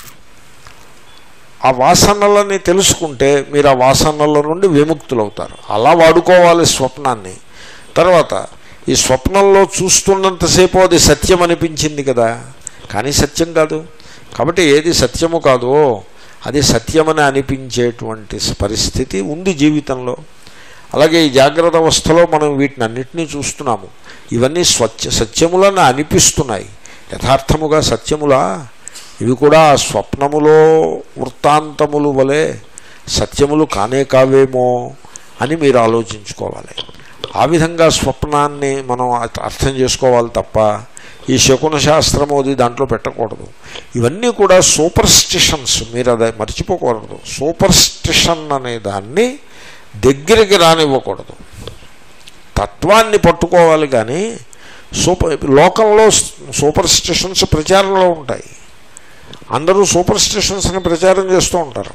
ఆ వాసనలని తెలుసుకుంటే మీరు ఆ వాసనల నుండి విముక్తులవుతారు అలా వాడుకోవాలి స్వప్నాన్ని తర్వాత ఈ స్వప్నంలో చూస్తున్నంతసేపు అది సత్యం అనిపించింది కదా కానీ సత్యం కాదు కాబట్టి ఏది సత్యము కాదో అది సత్యమని అనిపించేటువంటి పరిస్థితి ఉంది జీవితంలో అలాగే ఈ జాగ్రత్త అవస్థలో మనం వీటిని అన్నిటినీ చూస్తున్నాము ఇవన్నీ స్వచ్ఛ సత్యములని అనిపిస్తున్నాయి యథార్థముగా సత్యములా ఇవి కూడా ఆ స్వప్నములో వృత్తాంతములు వలె సత్యములు కానే కావేమో అని మీరు ఆలోచించుకోవాలి ఆ విధంగా స్వప్నాన్ని మనం అర్థ- అర్థం చేసుకోవాలి తప్ప ఈ శకున శాస్త్రము అది దాంట్లో పెట్టకూడదు ఇవన్నీ కూడా సూపర్స్టిషన్స్ మీరు అది మర్చిపోకూడదు సూపర్స్టిషన్ అనే దాన్ని దగ్గరికి రానివ్వకూడదు తత్వాన్ని పట్టుకోవాలి కానీ సూపర్ లోకంలో సూపర్ స్టిషన్స్ ప్రచారంలో ఉంటాయి అందరూ సూపర్ స్టిషన్స్ని ప్రచారం చేస్తూ ఉంటారు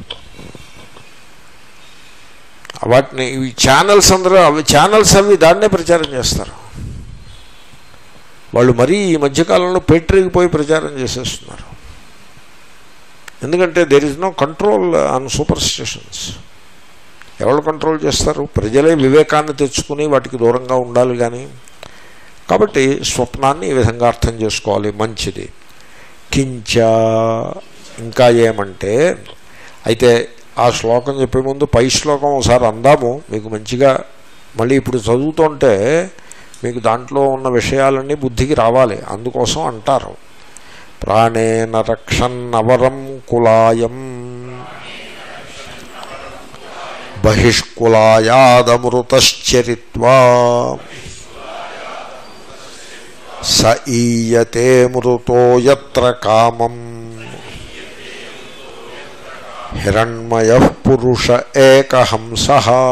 వాటిని ఇవి ఛానల్స్ అందరూ అవి ఛానల్స్ అవి దాన్నే ప్రచారం చేస్తారు వాళ్ళు మరీ ఈ మధ్యకాలంలో పోయి ప్రచారం చేసేస్తున్నారు ఎందుకంటే there is no control on superstitions ఎవరు కంట్రోల్ చేస్తారు ప్రజలే వివేకాన్ని తెచ్చుకుని వాటికి దూరంగా ఉండాలి కానీ కాబట్టి స్వప్నాన్ని ఈ విధంగా అర్థం చేసుకోవాలి మంచిది కించ ఇంకా ఏమంటే అయితే ఆ శ్లోకం చెప్పే ముందు పై శ్లోకం ఒకసారి అందాము మీకు మంచిగా మళ్ళీ ఇప్పుడు చదువుతుంటే మీకు దాంట్లో ఉన్న విషయాలన్నీ బుద్ధికి రావాలి అందుకోసం అంటారు ప్రాణేన రక్షన్నవరం కులాయం బహిష్కులాయాదమృతశ్చరిత్వా స ఈయతే మృతో యత్ర కామం హిరణ్మయ పురుష ఏకహంస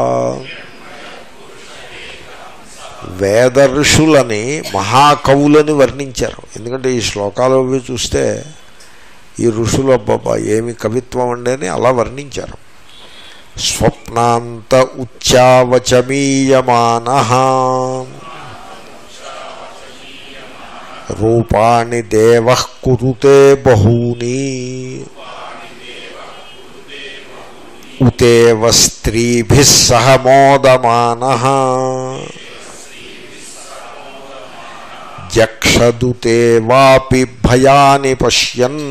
వేదర్షులని మహాకవులని వర్ణించారు ఎందుకంటే ఈ శ్లోకాలు అవి చూస్తే ఈ ఋషులు అబ్బాబా ఏమి కవిత్వం అండి అని అలా వర్ణించారు స్వప్నాంత ఉచ్చావచమీయమాన రూపాణి దేవ కురుతే బహూని ఉతేవ స్త్రీభి సహ మోదమాన జక్షదుతే వాపి భయాని పశ్యన్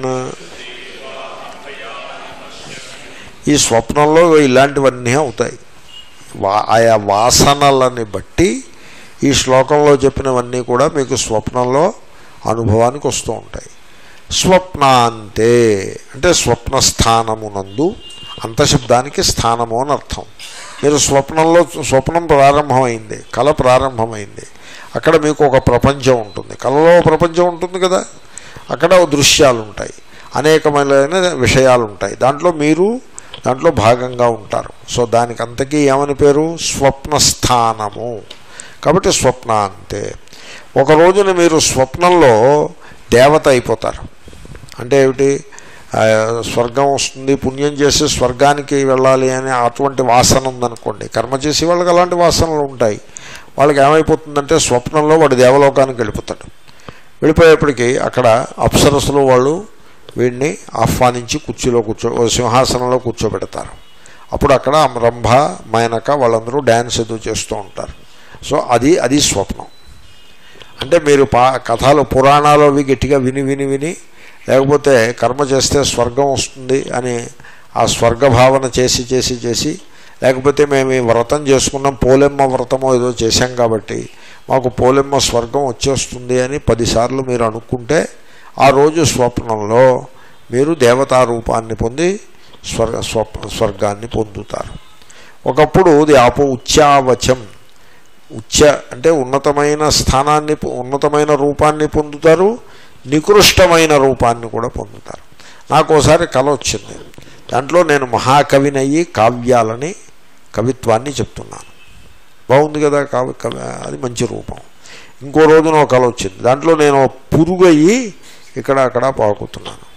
ఈ స్వప్నంలో ఇలాంటివన్నీ అవుతాయి వా ఆయా వాసనలని బట్టి ఈ శ్లోకంలో చెప్పినవన్నీ కూడా మీకు స్వప్నంలో అనుభవానికి వస్తూ ఉంటాయి స్వప్నాంతే అంటే స్వప్న స్థానమునందు అంతశబ్దానికి స్థానము అని అర్థం మీరు స్వప్నంలో స్వప్నం ప్రారంభమైంది కళ ప్రారంభమైంది అక్కడ మీకు ఒక ప్రపంచం ఉంటుంది కళలో ప్రపంచం ఉంటుంది కదా అక్కడ దృశ్యాలు ఉంటాయి అనేకమైన విషయాలు ఉంటాయి దాంట్లో మీరు దాంట్లో భాగంగా ఉంటారు సో దానికి అంతకీ ఏమని పేరు స్వప్నస్థానము కాబట్టి స్వప్న అంతే ఒక రోజున మీరు స్వప్నంలో దేవత అయిపోతారు అంటే ఏమిటి ఆ, స్వర్గం వస్తుంది పుణ్యం చేసి స్వర్గానికి వెళ్ళాలి అనే అటువంటి వాసన ఉందనుకోండి కర్మ చేసే వాళ్ళకి అలాంటి వాసనలు ఉంటాయి వాళ్ళకి ఏమైపోతుందంటే స్వప్నంలో వాడు దేవలోకానికి వెళ్ళిపోతాడు వెళ్ళిపోయేప్పటికీ అక్కడ అప్సరసులు వాళ్ళు వీడిని ఆహ్వానించి కుర్చీలో కూర్చో ఓ సింహాసనంలో కూర్చోబెడతారు అప్పుడు అక్కడ రంభ మైనక వాళ్ళందరూ డ్యాన్స్ ఏదో చేస్తూ ఉంటారు సో అది అది స్వప్నం అంటే మీరు పా కథలు పురాణాలు అవి గట్టిగా విని విని విని లేకపోతే కర్మ చేస్తే స్వర్గం వస్తుంది అని ఆ స్వర్గ భావన చేసి చేసి చేసి లేకపోతే మేము ఈ వ్రతం చేసుకున్నాం పోలెమ్మ వ్రతమో ఏదో చేశాం కాబట్టి మాకు పోలెమ్మ స్వర్గం వచ్చేస్తుంది అని పదిసార్లు మీరు అనుకుంటే ఆ రోజు స్వప్నంలో మీరు దేవతా రూపాన్ని పొంది స్వర్గ స్వప్న స్వర్గాన్ని పొందుతారు ఒకప్పుడు ది ఆపో ఉచ్చావచం ఉచ్చ అంటే ఉన్నతమైన స్థానాన్ని ఉన్నతమైన రూపాన్ని పొందుతారు నికృష్టమైన రూపాన్ని కూడా పొందుతారు నాకు ఒకసారి కళ వచ్చింది దాంట్లో నేను మహాకవినయ్యి కావ్యాలని కవిత్వాన్ని చెప్తున్నాను బాగుంది కదా కావ్య కవి అది మంచి రూపం ఇంకో రోజున ఒక కళ వచ్చింది దాంట్లో నేను పురుగు అయ్యి ఇక్కడ అక్కడ పాకుతున్నాను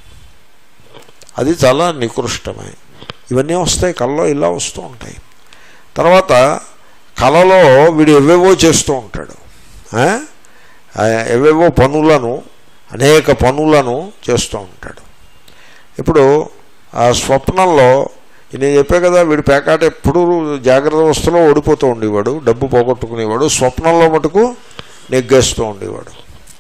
అది చాలా నికృష్టమే ఇవన్నీ వస్తాయి కళ్ళలో ఇలా వస్తూ ఉంటాయి తర్వాత కళలో వీడు ఎవేవో చేస్తూ ఉంటాడు ఆ? ఆ, ఎవేవో పనులను అనేక పనులను చేస్తూ ఉంటాడు ఇప్పుడు ఆ స్వప్నంలో నేను చెప్పే కదా వీడు పేకాట ఎప్పుడు జాగ్రత్త అవస్థలో ఓడిపోతూ ఉండేవాడు డబ్బు పోగొట్టుకునేవాడు స్వప్నంలో మటుకు నెగ్గేస్తూ ఉండేవాడు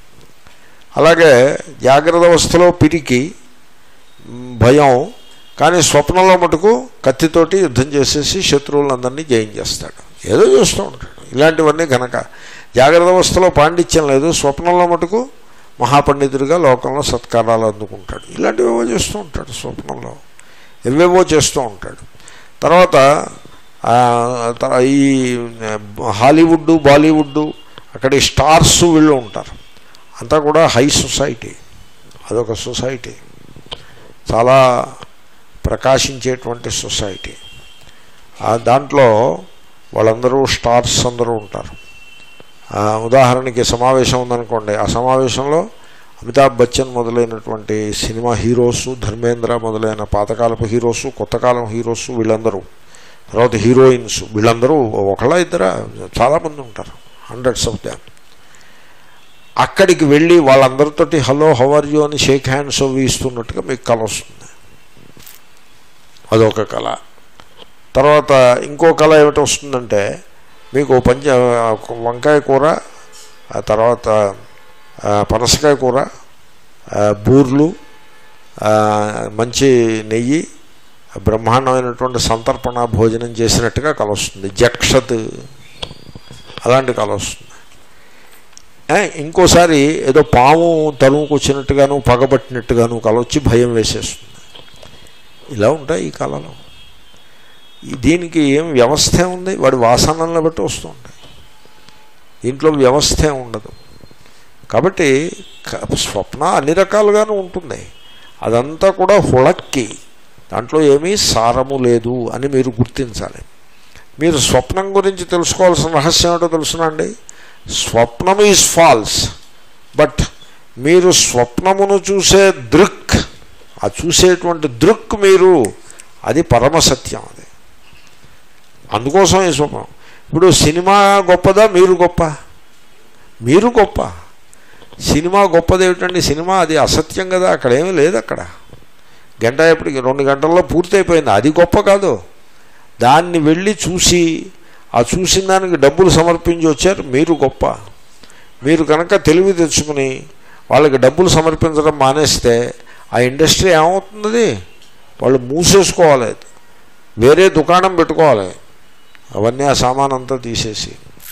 అలాగే జాగ్రత్త అవస్థలో పిరికి మ్, భయం కానీ స్వప్నంలో మటుకు కత్తితోటి యుద్ధం చేసేసి శత్రువులందరినీ జయించేస్తాడు ఏదో చేస్తూ ఉంటాడు ఇలాంటివన్నీ కనుక జాగ్రత్త అవస్థలో పాండిత్యం లేదు స్వప్నంలో మటుకు మహాపండితుడిగా లోకంలో సత్కారాలు అందుకుంటాడు ఇలాంటివేవో చేస్తూ ఉంటాడు స్వప్నంలో ఎవేవో చేస్తూ ఉంటాడు తర్వాత ఆ, త- ఈ హాలీవుడ్ బాలీవుడ్ అక్కడ ఈ స్టార్స్ వీళ్ళు ఉంటారు అంతా కూడా హై సొసైటీ అదొక సొసైటీ చాలా ప్రకాశించేటువంటి సొసైటీ ఆ దాంట్లో వాళ్ళందరూ స్టార్స్ అందరూ ఉంటారు ఆ, ఉదాహరణకి సమావేశం ఉందనుకోండి ఆ సమావేశంలో అమితాబ్ బచ్చన్ మొదలైనటువంటి సినిమా హీరోస్ ధర్మేంద్ర మొదలైన పాతకాలపు హీరోస్ కొత్త కాలం హీరోస్ వీళ్ళందరూ తర్వాత హీరోయిన్స్ వీళ్ళందరూ ఒకళ్ళ ఇద్దర చాలామంది ఉంటారు హండ్రెడ్స్ ఆఫ్ దామ్ అక్కడికి వెళ్ళి వాళ్ళందరితోటి హలో హవర్ యూ అని షేక్ హ్యాండ్స్ అవి ఇస్తున్నట్టుగా మీకు కళ వస్తుంది అదొక కళ తర్వాత ఇంకో కళ ఏమిటి వస్తుందంటే మీకు పంచ వంకాయ కూర ఆ తర్వాత ఆ, పనసకాయ కూర ఆ, బూర్లు ఆ, మంచి నెయ్యి బ్రహ్మాండమైనటువంటి సంతర్పణ భోజనం చేసినట్టుగా కల వస్తుంది జక్షత్ అలాంటి కల వస్తుంది ఏ, ఇంకోసారి ఏదో పాము తలుముకు వచ్చినట్టుగాను పగబట్టినట్టుగాను కల వచ్చి భయం వేసేస్తుంది ఇలా ఉంటాయి ఈ కళలో ఈ- దీనికి ఏం వ్యవస్థ ఉంది వాడి వాసనలను బట్టి వస్తూ ఉంటాయి దీంట్లో వ్యవస్థ ఉండదు కాబట్టి క- స్వప్న అన్ని రకాలుగాను ఉంటుంది అదంతా కూడా హుళక్కి దాంట్లో ఏమీ సారము లేదు అని మీరు గుర్తించాలి మీరు స్వప్నం గురించి తెలుసుకోవాల్సిన రహస్యం ఏంటో తెలుసునండి స్వప్నం ఈజ్ ఫాల్స్ బట్ మీరు స్వప్నమును చూసే దృక్ ఆ చూసేటువంటి దృక్ మీరు అది పరమసత్యం అది అందుకోసం ఈ స్వప్నం ఇప్పుడు సినిమా గొప్పదా మీరు గొప్ప మీరు గొప్ప సినిమా గొప్పది ఏమిటండి సినిమా అది అసత్యం కదా అక్కడ ఏమీ లేదు అక్కడ గంట ఎప్పటికి రెండు గంటల్లో పూర్తయిపోయింది అది గొప్ప కాదు దాన్ని వెళ్ళి చూసి ఆ చూసిన దానికి డబ్బులు సమర్పించి వచ్చారు మీరు గొప్ప మీరు కనుక తెలివి తెచ్చుకుని వాళ్ళకి డబ్బులు సమర్పించడం మానేస్తే ఆ ఇండస్ట్రీ ఏమవుతుంది వాళ్ళు మూసేసుకోవాలి వేరే దుకాణం పెట్టుకోవాలి అవన్నీ ఆ సామాన్ అంతా తీసేసి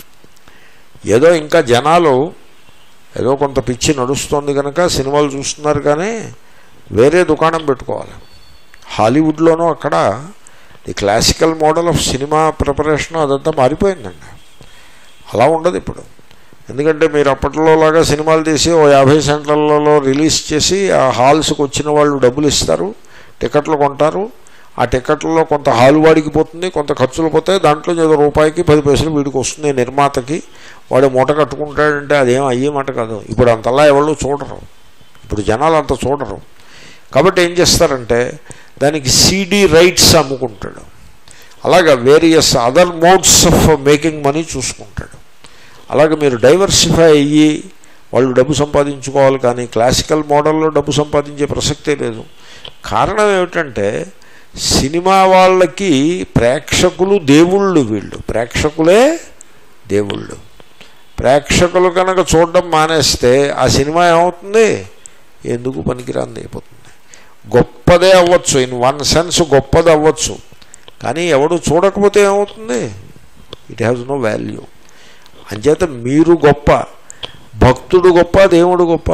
ఏదో ఇంకా జనాలు ఏదో కొంత పిచ్చి నడుస్తుంది కనుక సినిమాలు చూస్తున్నారు కానీ వేరే దుకాణం పెట్టుకోవాలి హాలీవుడ్లోనూ అక్కడ the classical model of cinema preparation అదంతా మారిపోయిందండి అలా ఉండదు ఇప్పుడు ఎందుకంటే మీరు అప్పట్లో లాగా సినిమాలు తీసి ఓ యాభై సెంటర్లలో రిలీజ్ చేసి ఆ హాల్స్కి వచ్చిన వాళ్ళు డబ్బులు ఇస్తారు టికెట్లు కొంటారు ఆ టికెట్లలో కొంత హాలు వాడికి పోతుంది కొంత ఖర్చులు పోతాయి దాంట్లో ఏదో రూపాయికి పది పైసలు వీడికి వస్తుంది నిర్మాతకి వాడు మూట కట్టుకుంటాడంటే అదేం అయ్యే మాట కాదు ఇప్పుడు అంతలా ఎవరు చూడరు ఇప్పుడు జనాలు అంత చూడరు కాబట్టి ఏం చేస్తారంటే దానికి సీడీ రైట్స్ అమ్ముకుంటాడు అలాగా various other modes of making money చూసుకుంటాడు అలాగే మీరు డైవర్సిఫై అయ్యి వాళ్ళు డబ్బు సంపాదించుకోవాలి కానీ క్లాసికల్ మోడల్లో డబ్బు సంపాదించే ప్రసక్తే లేదు కారణం ఏమిటంటే సినిమా వాళ్ళకి ప్రేక్షకులు దేవుళ్ళు వీళ్ళు ప్రేక్షకులే దేవుళ్ళు ప్రేక్షకులు కనుక చూడడం మానేస్తే ఆ సినిమా ఏమవుతుంది ఎందుకు పనికిరాంది అయిపోతుంది గొప్పదే అవ్వచ్చు ఇన్ వన్ సెన్స్ గొప్పది అవ్వచ్చు కానీ ఎవడు చూడకపోతే ఏమవుతుంది ఇట్ హ్యాస్ నో వాల్యూ అంచేత మీరు గొప్ప భక్తుడు గొప్ప దేవుడు గొప్ప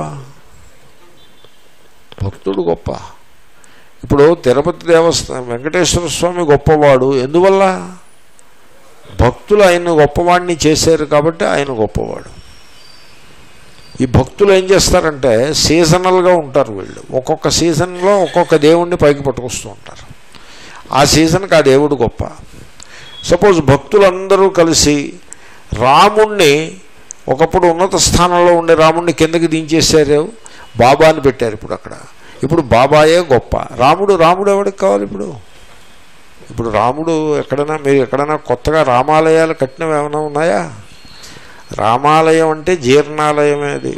భక్తుడు గొప్ప ఇప్పుడు తిరుపతి దేవస్థానం వెంకటేశ్వర స్వామి గొప్పవాడు ఎందువల్ల భక్తులు ఆయన గొప్పవాడిని చేశారు కాబట్టి ఆయన గొప్పవాడు ఈ భక్తులు ఏం చేస్తారంటే సీజనల్గా ఉంటారు వీళ్ళు ఒక్కొక్క సీజన్లో ఒక్కొక్క దేవుణ్ణి పైకి పట్టుకొస్తూ ఉంటారు ఆ సీజన్కి ఆ దేవుడు గొప్ప సపోజ్ భక్తులందరూ కలిసి రాముణ్ణి ఒకప్పుడు ఉన్నత స్థానంలో ఉండే రాముణ్ణి కిందకి దించేశారు బాబా అని పెట్టారు ఇప్పుడు అక్కడ ఇప్పుడు బాబాయే గొప్ప రాముడు రాముడు ఎవరికి కావాలి ఇప్పుడు ఇప్పుడు రాముడు ఎక్కడైనా మీరు ఎక్కడైనా కొత్తగా రామాలయాలు కట్టినవి ఏమైనా ఉన్నాయా రామాలయం అంటే జీర్ణాలయమే అది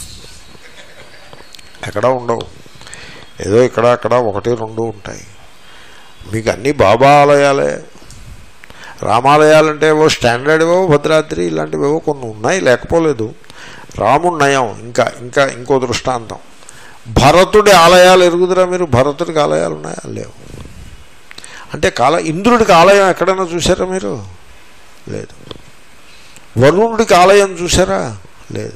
ఎక్కడ ఉండవు ఏదో ఇక్కడ అక్కడ ఒకటి రెండు ఉంటాయి మీకు అన్నీ బాబా ఆలయాలే రామాలయాలంటే ఏవో స్టాండర్డ్ ఏవో భద్రాద్రి ఇలాంటివి ఏవో కొన్ని ఉన్నాయి లేకపోలేదు రాముడు నయం ఇంకా ఇంకా ఇంకో దృష్టాంతం భరతుడి ఆలయాలు ఎరుగుదురా మీరు భరతుడికి ఆలయాలు ఉన్నాయా లేవు అంటే కాల ఇంద్రుడికి ఆలయం ఎక్కడైనా చూసారా మీరు లేదు వరుణుడికి ఆలయం చూసారా లేదు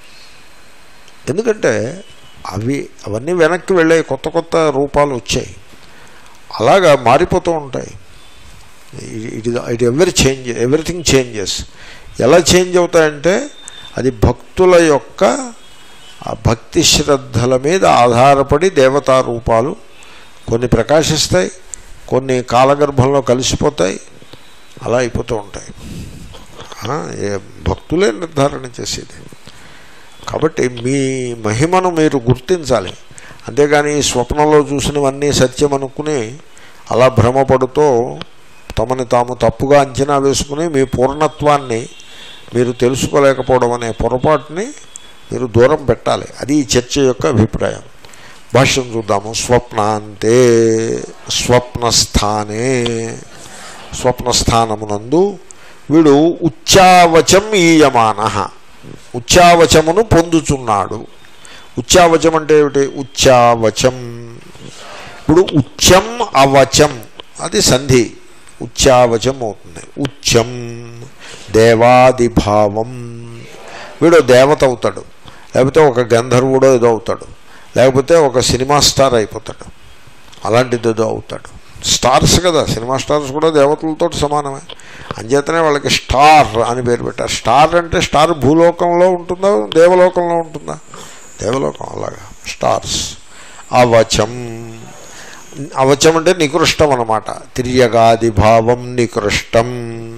ఎందుకంటే అవి అవన్నీ వెనక్కి వెళ్ళాయి కొత్త కొత్త రూపాలు వచ్చాయి అలాగా మారిపోతూ ఉంటాయి it it every change everything changes ఎలా చేంజ్ అవుతాయంటే అది భక్తుల యొక్క ఆ భక్తి శ్రద్ధల మీద ఆధారపడి దేవతా రూపాలు కొన్ని ప్రకాశిస్తాయి కొన్ని కాలగర్భంలో కలిసిపోతాయి అలా అయిపోతూ ఉంటాయి ఆ, ఏ భక్తులే నిర్ధారణ చేసేది కాబట్టి మీ మహిమను మీరు గుర్తించాలి అంతేగాని ఈ స్వప్నంలో చూసినవన్నీ సత్యం అనుకుని అలా భ్రమపడుతూ తమని తాము తప్పుగా అంచనా వేసుకుని మీ పూర్ణత్వాన్ని మీరు తెలుసుకోలేకపోవడం అనే పొరపాటుని మీరు దూరం పెట్టాలి అది ఈ చర్చ యొక్క అభిప్రాయం భాష్యం చూద్దాము స్వప్నాంతే స్వప్నస్థానే స్వప్నస్థానమునందు వీడు ఉచ్చావచం ఈయమాన ఉచ్చావచమును పొందుచున్నాడు ఉచ్చావచం అంటే ఏమిటి ఉచ్చావచం ఇప్పుడు ఉచ్చం అవచం అది సంధి ఉచ్చావచం అవుతుంది ఉచ్చం దేవాదిభావం వీడు దేవత అవుతాడు లేకపోతే ఒక గంధర్వుడో ఏదో అవుతాడు లేకపోతే ఒక సినిమా స్టార్ అయిపోతాడు అలాంటిది ఏదో అవుతాడు స్టార్స్ కదా సినిమా స్టార్స్ కూడా దేవతలతో సమానమే అంచేతనే వాళ్ళకి స్టార్ అని పేరు పెట్టారు స్టార్ అంటే స్టార్ భూలోకంలో ఉంటుందా దేవలోకంలో ఉంటుందా దేవలోకం అలాగా స్టార్స్ అవచం అవచం అంటే నికృష్టం అనమాట తిర్యగాది భావం నికృష్టం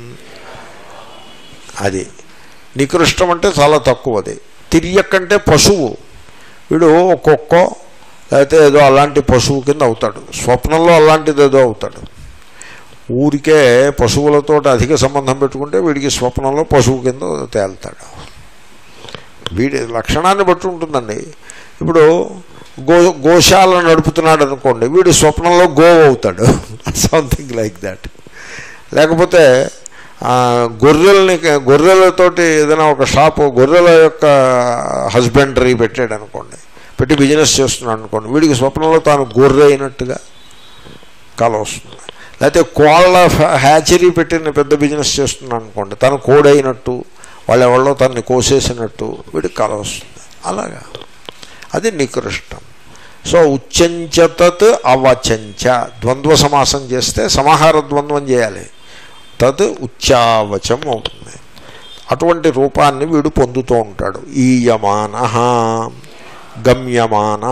అది నికృష్టం అంటే చాలా తక్కువది తిరియక్ అంటే పశువు వీడు ఒక్కొక్కో లేకపోతే ఏదో అలాంటి పశువు కింద అవుతాడు స్వప్నంలో అలాంటిది ఏదో అవుతాడు ఊరికే పశువులతో అధిక సంబంధం పెట్టుకుంటే వీడికి స్వప్నంలో పశువు కింద తేలుతాడు వీడి లక్షణాన్ని బట్టి ఉంటుందండి ఇప్పుడు గో గోశాల నడుపుతున్నాడు అనుకోండి వీడు స్వప్నంలో గో అవుతాడు సంథింగ్ లైక్ దాట్ లేకపోతే ఆ, గొర్రెల్ని గొర్రెలతోటి ఏదైనా ఒక షాపు గొర్రెల యొక్క హస్బెండరీ పెట్టాడు అనుకోండి పెట్టి బిజినెస్ చేస్తున్నాడు అనుకోండి వీడికి స్వప్నంలో తాను గొర్రె అయినట్టుగా కల వస్తుంది లేకపోతే కోళ్ళ హ్యాచరీ పెట్టిన పెద్ద బిజినెస్ చేస్తున్నాడు అనుకోండి తను కోడైనట్టు వాళ్ళు ఎవరో తనని కోసేసినట్టు వీడికి కల వస్తుంది అలాగా అది నికృష్టం సో ఉచ్చంచతత్ అవచంచ ద్వంద్వ సమాసం చేస్తే సమాహార ద్వంద్వం చేయాలి తత్ ఉచ్చావచం అవుతుంది అటువంటి రూపాన్ని వీడు పొందుతూ ఉంటాడు ఈయమాన గమ్యమాన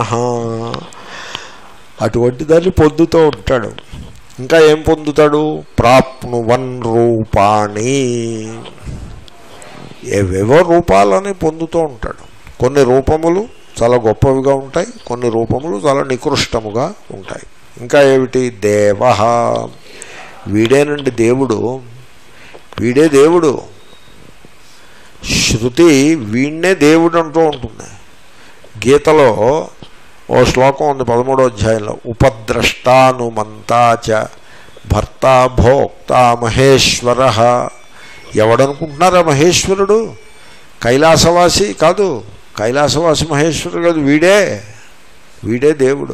అటువంటి దాన్ని పొందుతూ ఉంటాడు ఇంకా ఏం పొందుతాడు ప్రాప్నువన్ రూపాణి ఏవేవో రూపాలని పొందుతూ ఉంటాడు కొన్ని రూపములు చాలా గొప్పవిగా ఉంటాయి కొన్ని రూపములు చాలా నికృష్టముగా ఉంటాయి ఇంకా ఏమిటి దేవ వీడేనండి దేవుడు వీడే దేవుడు శృతి వీణ్ణే దేవుడు అంటూ ఉంటుంది గీతలో ఓ శ్లోకం ఉంది పదమూడో అధ్యాయంలో ఉపద్రష్టానుమంతాచ భర్త భోక్త మహేశ్వర ఎవడనుకుంటున్నారా మహేశ్వరుడు కైలాసవాసి కాదు కైలాసవాసి మహేశ్వరుడు కాదు వీడే వీడే దేవుడు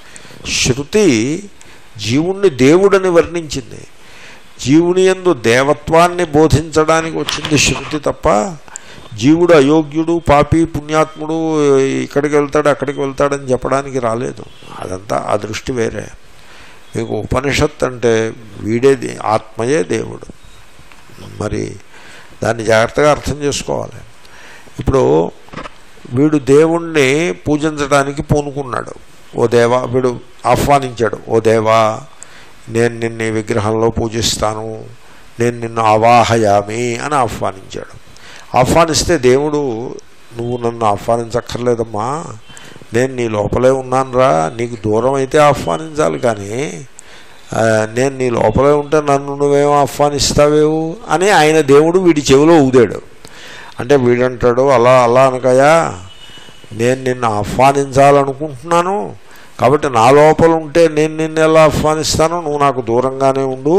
శృతి జీవుణ్ణి దేవుడని వర్ణించింది జీవుని ఎందు దేవత్వాన్ని బోధించడానికి వచ్చింది శృతి తప్ప జీవుడు అయోగ్యుడు పాపి పుణ్యాత్ముడు ఇక్కడికి వెళ్తాడు అక్కడికి వెళ్తాడని చెప్పడానికి రాలేదు అదంతా ఆ దృష్టి వేరే మీకు ఉపనిషత్ అంటే వీడే దే- ఆత్మయే దేవుడు మరి దాన్ని జాగ్రత్తగా అర్థం చేసుకోవాలి ఇప్పుడు వీడు దేవుణ్ణి పూజించడానికి పూనుకున్నాడు ఓ దేవా వీడు ఆహ్వానించాడు ఓ దేవా నేను నిన్ను ఈ విగ్రహంలో పూజిస్తాను నేను నిన్ను అవాహయామి అని ఆహ్వానించాడు ఆహ్వానిస్తే దేవుడు నువ్వు నన్ను ఆహ్వానించక్కర్లేదమ్మా నేను నీ లోపలే ఉన్నానురా నీకు దూరం అయితే ఆహ్వానించాలి కానీ ఆ, నేను నీ లోపలే ఉంటే నన్ను నువ్వేం ఆహ్వానిస్తావేవు అని ఆయన దేవుడు వీడి చెవిలో ఊదాడు అంటే వీడంటాడు అలా అలా అనకయా నేను నిన్ను ఆహ్వానించాలనుకుంటున్నాను కాబట్టి నా లోపల ఉంటే నేను నిన్ను ఎలా ఆహ్వానిస్తాను నువ్వు నాకు దూరంగానే ఉండు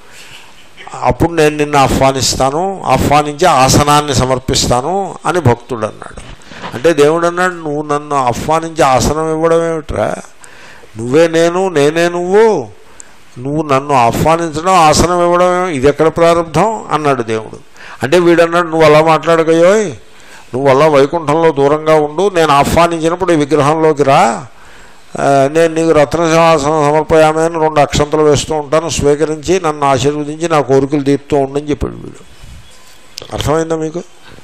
అప్పుడు నేను నిన్ను ఆహ్వానిస్తాను ఆహ్వానించి ఆసనాన్ని సమర్పిస్తాను అని భక్తుడు అన్నాడు అంటే దేవుడు అన్నాడు నువ్వు నన్ను ఆహ్వానించి ఆసనం ఇవ్వడం ఏమిట్రా నువ్వే నేను నేనే నువ్వు నువ్వు నన్ను ఆహ్వానించడం ఆసనం ఇవ్వడం ఏమి- ఇది ఎక్కడ ప్రారంభం అన్నాడు దేవుడు అంటే వీడన్నాడు నువ్వు అలా మాట్లాడకయోయ్ నువ్వు అలా వైకుంఠంలో దూరంగా ఉండు నేను ఆహ్వానించినప్పుడు ఈ విగ్రహంలోకి రా ఆ, నేను నీకు రత్నసింహాసనం సమర్పయామే అని రెండు అక్షంతలు వేస్తూ ఉంటాను స్వీకరించి నన్ను ఆశీర్వదించి నా కోరికలు తీరుతూ ఉండని చెప్పాడు వీడు అర్థమైందా మీకు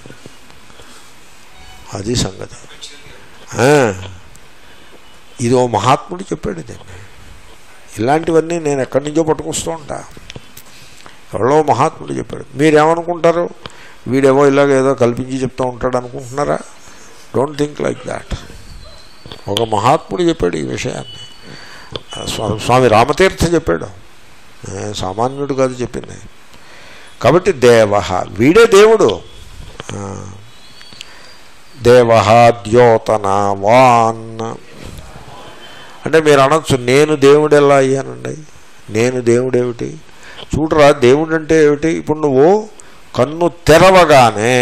అది సంగతి ఆ, ఇది ఓ మహాత్ముడు చెప్పాడు దీన్ని ఇలాంటివన్నీ నేను ఎక్కడి నుంచో పట్టుకొస్తూ ఉంటా ఎవరో మహాత్ముడు చెప్పాడు మీరేమనుకుంటారు వీడేమో ఇలాగ ఏదో కల్పించి చెప్తూ ఉంటాడు అనుకుంటున్నారా డోంట్ థింక్ లైక్ దాట్ ఒక మహాత్ముడు చెప్పాడు ఈ విషయాన్ని స్వా- స్వామి రామతీర్థ చెప్పాడు ఏ, సామాన్యుడు కాదు చెప్పింది కాబట్టి దేవ వీడే దేవుడు ఆ, దేవ ద్యోతనావాన్ అంటే మీరు అనొచ్చు నేను దేవుడు ఎలా అయ్యానండి నేను దేవుడేమిటి చూడరా దేవుడు అంటే ఏమిటి ఇప్పుడు నువ్వు కన్ను తెరవగానే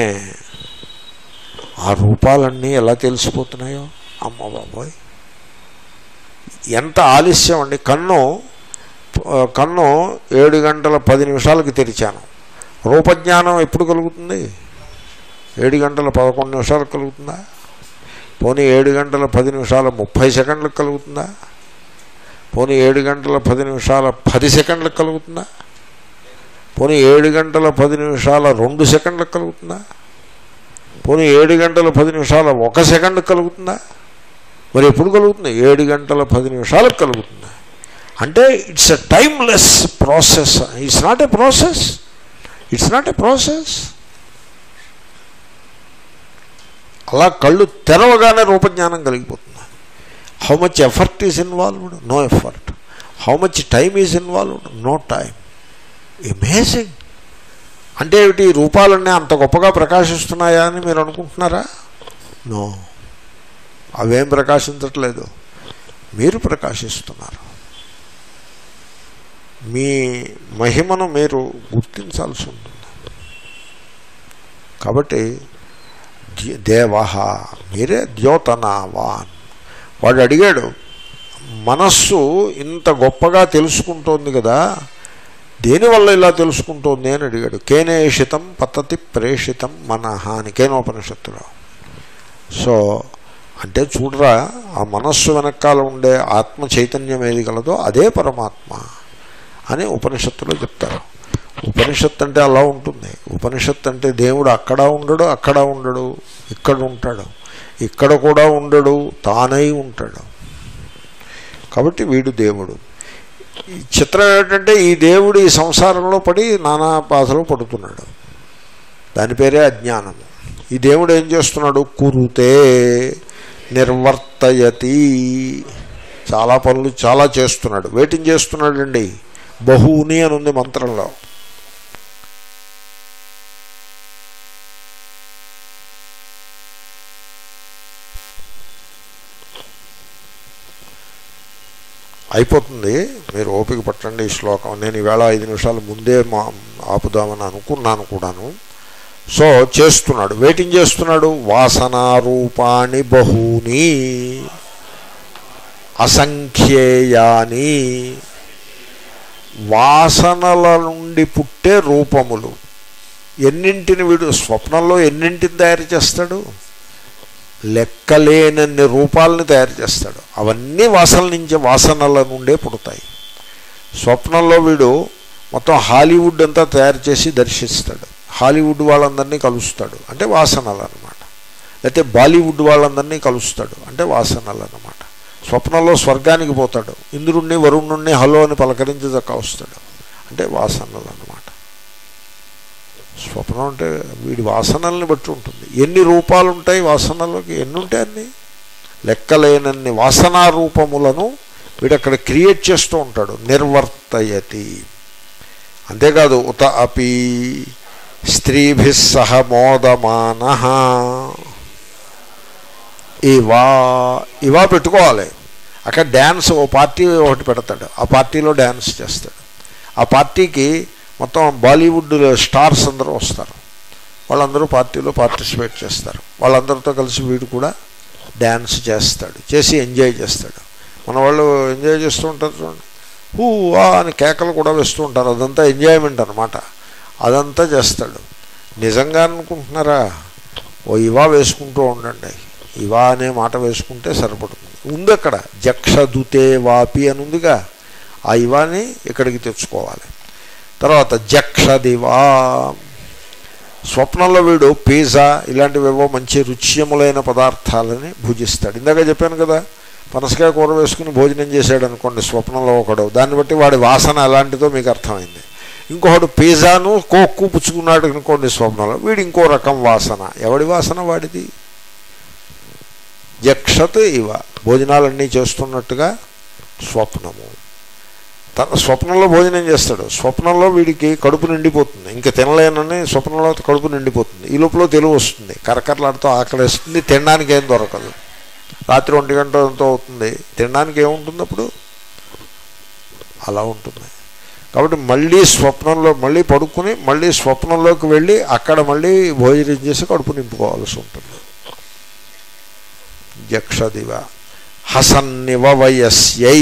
ఆ రూపాలన్నీ ఎలా తెలిసిపోతున్నాయో అమ్మ బాబోయ్ ఎంత ఆలస్యం అండి కన్ను ఆ, కన్ను ఏడు గంటల పది నిమిషాలకి తెరిచాను రూపజ్ఞానం ఎప్పుడు కలుగుతుంది ఏడు గంటల పదకొండు నిమిషాలకు కలుగుతుందా పోనీ ఏడు గంటల పది నిమిషాల ముప్పై సెకండ్లకు కలుగుతుందా పోనీ ఏడు గంటల పది నిమిషాల పది సెకండ్లకు కలుగుతుందా పోనీ ఏడు గంటల పది నిమిషాల రెండు సెకండ్లకు కలుగుతుందా పోనీ ఏడు గంటల పది నిమిషాల ఒక సెకండ్కి కలుగుతుందా మరి ఎప్పుడు కలుగుతుంది ఏడు గంటల పది నిమిషాలకు కలుగుతుంది అంటే it's a timeless process it's not a process it's not a process అలా కళ్ళు తెరవగానే రూపజ్ఞానం కలిగిపోతుంది how much effort is involved no effort how much time is involved no time amazing అంటే ఏమిటి ఈ రూపాలన్నీ అంత గొప్పగా ప్రకాశిస్తున్నాయా అని మీరు అనుకుంటున్నారా నో అవేం ప్రకాశించట్లేదు మీరు ప్రకాశిస్తున్నారు మీ మహిమను మీరు గుర్తించాల్సి ఉంటుంది కాబట్టి ది- దేవః మీరే ద్యోతనావాన్ వాడు అడిగాడు మనస్సు ఇంత గొప్పగా తెలుసుకుంటోంది కదా దేనివల్ల ఇలా తెలుసుకుంటోంది అని అడిగాడు కేనేషితం పతతి ప్రేషితం మనహ అని కేనోపనిషత్తులో సో అంటే చూడరా ఆ మనస్సు వెనకాల ఉండే ఆత్మ చైతన్యం ఏది గలదో అదే పరమాత్మ అని ఉపనిషత్తులో చెప్తారు ఉపనిషత్ అంటే అలా ఉంటుంది ఉపనిషత్ అంటే దేవుడు అక్కడ ఉండడు అక్కడ ఉండడు ఇక్కడ ఉంటాడు ఇక్కడ కూడా ఉండడు తానై ఉంటాడు కాబట్టి వీడు దేవుడు ఈ చిత్రం ఏంటంటే ఈ దేవుడు ఈ సంసారంలో పడి నానా బాధలు పడుతున్నాడు దాని పేరే అజ్ఞానము ఈ దేవుడు ఏం చేస్తున్నాడు కురుతే నిర్వర్తయతి చాలా పనులు చాలా చేస్తున్నాడు వేటిని చేస్తున్నాడండి బహుని అని ఉంది మంత్రంలో అయిపోతుంది మీరు ఓపిక పట్టండి ఈ శ్లోకం నేను ఈవేళ ఐదు నిమిషాల ముందే మా ఆపుదామని అనుకున్నాను కూడాను సో చేస్తున్నాడు వెయిటింగ్ చేస్తున్నాడు వాసనారూపాణి బహూని అసంఖ్యేయాని వాసనల నుండి పుట్టే రూపములు ఎన్నింటిని వీడు స్వప్నంలో ఎన్నింటిని తయారు చేస్తాడు లెక్కలేనన్ని రూపాలని తయారు చేస్తాడు అవన్నీ వాసనల నుంచి వాసనల నుండే పుడతాయి స్వప్నంలో వీడు మొత్తం హాలీవుడ్ అంతా తయారు చేసి దర్శిస్తాడు హాలీవుడ్ వాళ్ళందరినీ కలుస్తాడు అంటే వాసనలు అనమాట లేకపోతే బాలీవుడ్ వాళ్ళందరినీ కలుస్తాడు అంటే వాసనలు అనమాట స్వప్నంలో స్వర్గానికి పోతాడు ఇంద్రుణ్ణి వరుణుణ్ణి హలో అని పలకరించదక్క వస్తాడు అంటే వాసనలు అనమాట స్వప్నం అంటే వీడి వాసనల్ని బట్టి ఉంటుంది ఎన్ని రూపాలు ఉంటాయి వాసనలకి ఎన్ని ఉంటాయి అన్ని లెక్కలేనన్ని వాసనా రూపములను వీడు అక్కడ క్రియేట్ చేస్తూ ఉంటాడు నిర్వర్తయతి అంతేకాదు ఉత అపి స్త్రీభి సహ మోదమాన ఇవా ఇవా పెట్టుకోవాలి అక్కడ డ్యాన్స్ ఓ పార్టీ ఒకటి పెడతాడు ఆ పార్టీలో డ్యాన్స్ చేస్తాడు ఆ పార్టీకి మొత్తం బాలీవుడ్ స్టార్స్ అందరూ వస్తారు వాళ్ళందరూ పార్టీలో పార్టిసిపేట్ చేస్తారు వాళ్ళందరితో కలిసి వీడు కూడా డ్యాన్స్ చేస్తాడు చేసి ఎంజాయ్ చేస్తాడు మన వాళ్ళు ఎంజాయ్ చేస్తూ ఉంటారు చూడండి హూ ఆ అని కేకలు కూడా వేస్తూ ఉంటారు అదంతా ఎంజాయ్మెంట్ అనమాట అదంతా చేస్తాడు నిజంగా అనుకుంటున్నారా ఓ ఇవా వేసుకుంటూ ఉండండి ఇవా అనే మాట వేసుకుంటే సరిపడుతుంది ఉంది అక్కడ జక్షదుతే వాపి అని ఉందిగా ఆ ఇవాని ఇక్కడికి తెచ్చుకోవాలి తర్వాత జక్షదివా స్వప్నంలో వీడు పిజ్జా ఇలాంటివేవో మంచి రుచ్యములైన పదార్థాలని భుజిస్తాడు ఇందాక చెప్పాను కదా పనసకాయ కూర వేసుకుని భోజనం చేశాడు అనుకోండి స్వప్నంలో ఒకడు దాన్ని బట్టి వాడి వాసన ఎలాంటిదో మీకు అర్థమైంది ఇంకొకడు పిజ్జాను కోక్కు పుచ్చుకున్నాడు అనుకోండి స్వప్నంలో వీడు ఇంకో రకం వాసన ఎవడి వాసన వాడిది జక్షత్ ఇవ భోజనాలన్నీ చేస్తున్నట్టుగా స్వప్నము తన స్వప్నంలో భోజనం చేస్తాడు స్వప్నంలో వీడికి కడుపు నిండిపోతుంది ఇంకా తినలేనని స్వప్నంలో కడుపు నిండిపోతుంది ఈ లోపల తెలుగు వస్తుంది కరకరలాడుతూ ఆకలిస్తుంది తినడానికి ఏం దొరకదు రాత్రి ఒంటి గంట ఎంతో అవుతుంది తినడానికి ఏముంటుంది అప్పుడు అలా ఉంటుంది కాబట్టి మళ్ళీ స్వప్నంలో మళ్ళీ పడుకుని మళ్ళీ స్వప్నంలోకి వెళ్ళి అక్కడ మళ్ళీ భోజనం చేసి కడుపు నింపుకోవాల్సి ఉంటుంది జక్షదివ హసన్నివ వయస్యై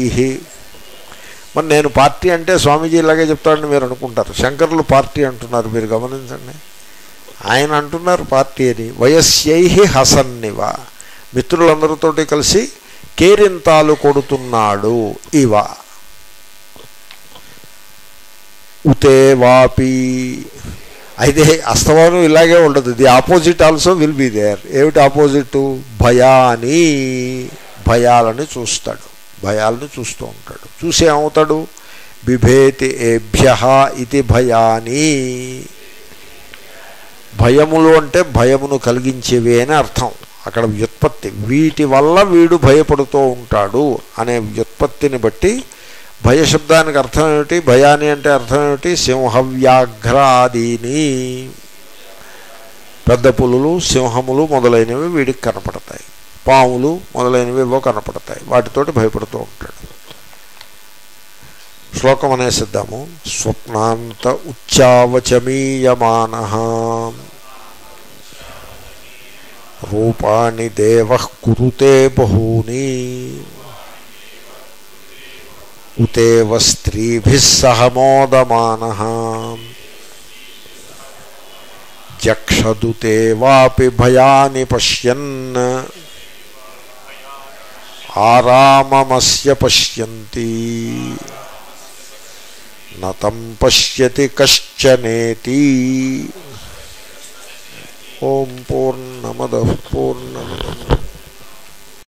మరి నేను పార్టీ అంటే స్వామీజీ ఇలాగే చెప్తాడని మీరు అనుకుంటారు శంకరులు పార్టీ అంటున్నారు మీరు గమనించండి ఆయన అంటున్నారు పార్టీ అని వయస్యై హసన్నివ మిత్రులందరితోటి కలిసి కేరింతాలు కొడుతున్నాడు ఇవ ఉతే వాపి అయితే అస్తమానం ఇలాగే ఉండదు the opposite also will be there ఏమిటి ఆపోజిట్ భయాని భయాలని చూస్తాడు భయాలను చూస్తూ ఉంటాడు చూసి ఏమవుతాడు బిభేతి ఏభ్య ఇది భయాని భయములు అంటే భయమును కలిగించేవి అని అర్థం అక్కడ వ్యుత్పత్తి వీటి వల్ల వీడు భయపడుతూ ఉంటాడు అనే వ్యుత్పత్తిని బట్టి భయశబ్దానికి అర్థం ఏమిటి భయాని అంటే అర్థం ఏమిటి సింహవ్యాఘ్రాదీని పెద్ద పులులు సింహములు మొదలైనవి వీడికి కనపడతాయి పాములు మొదలైనవి ఏవో కనపడతాయి వాటితోటి భయపడుతూ ఉంటాడు శ్లోకం అనేసిద్దాము స్వప్నాంత ఉచ్చావచమీయమాన రూపాణి దేవ కురుతే బహూని ఉతేవ స్త్రీభి సహ మోదమాన జక్షదుతే వాపి భయాని పశ్యన్ ఆరామమస్య పశ్యంతి నతం పశ్యతి కశ్చనేతి ఓం పూర్ణమద పూర్ణమిదం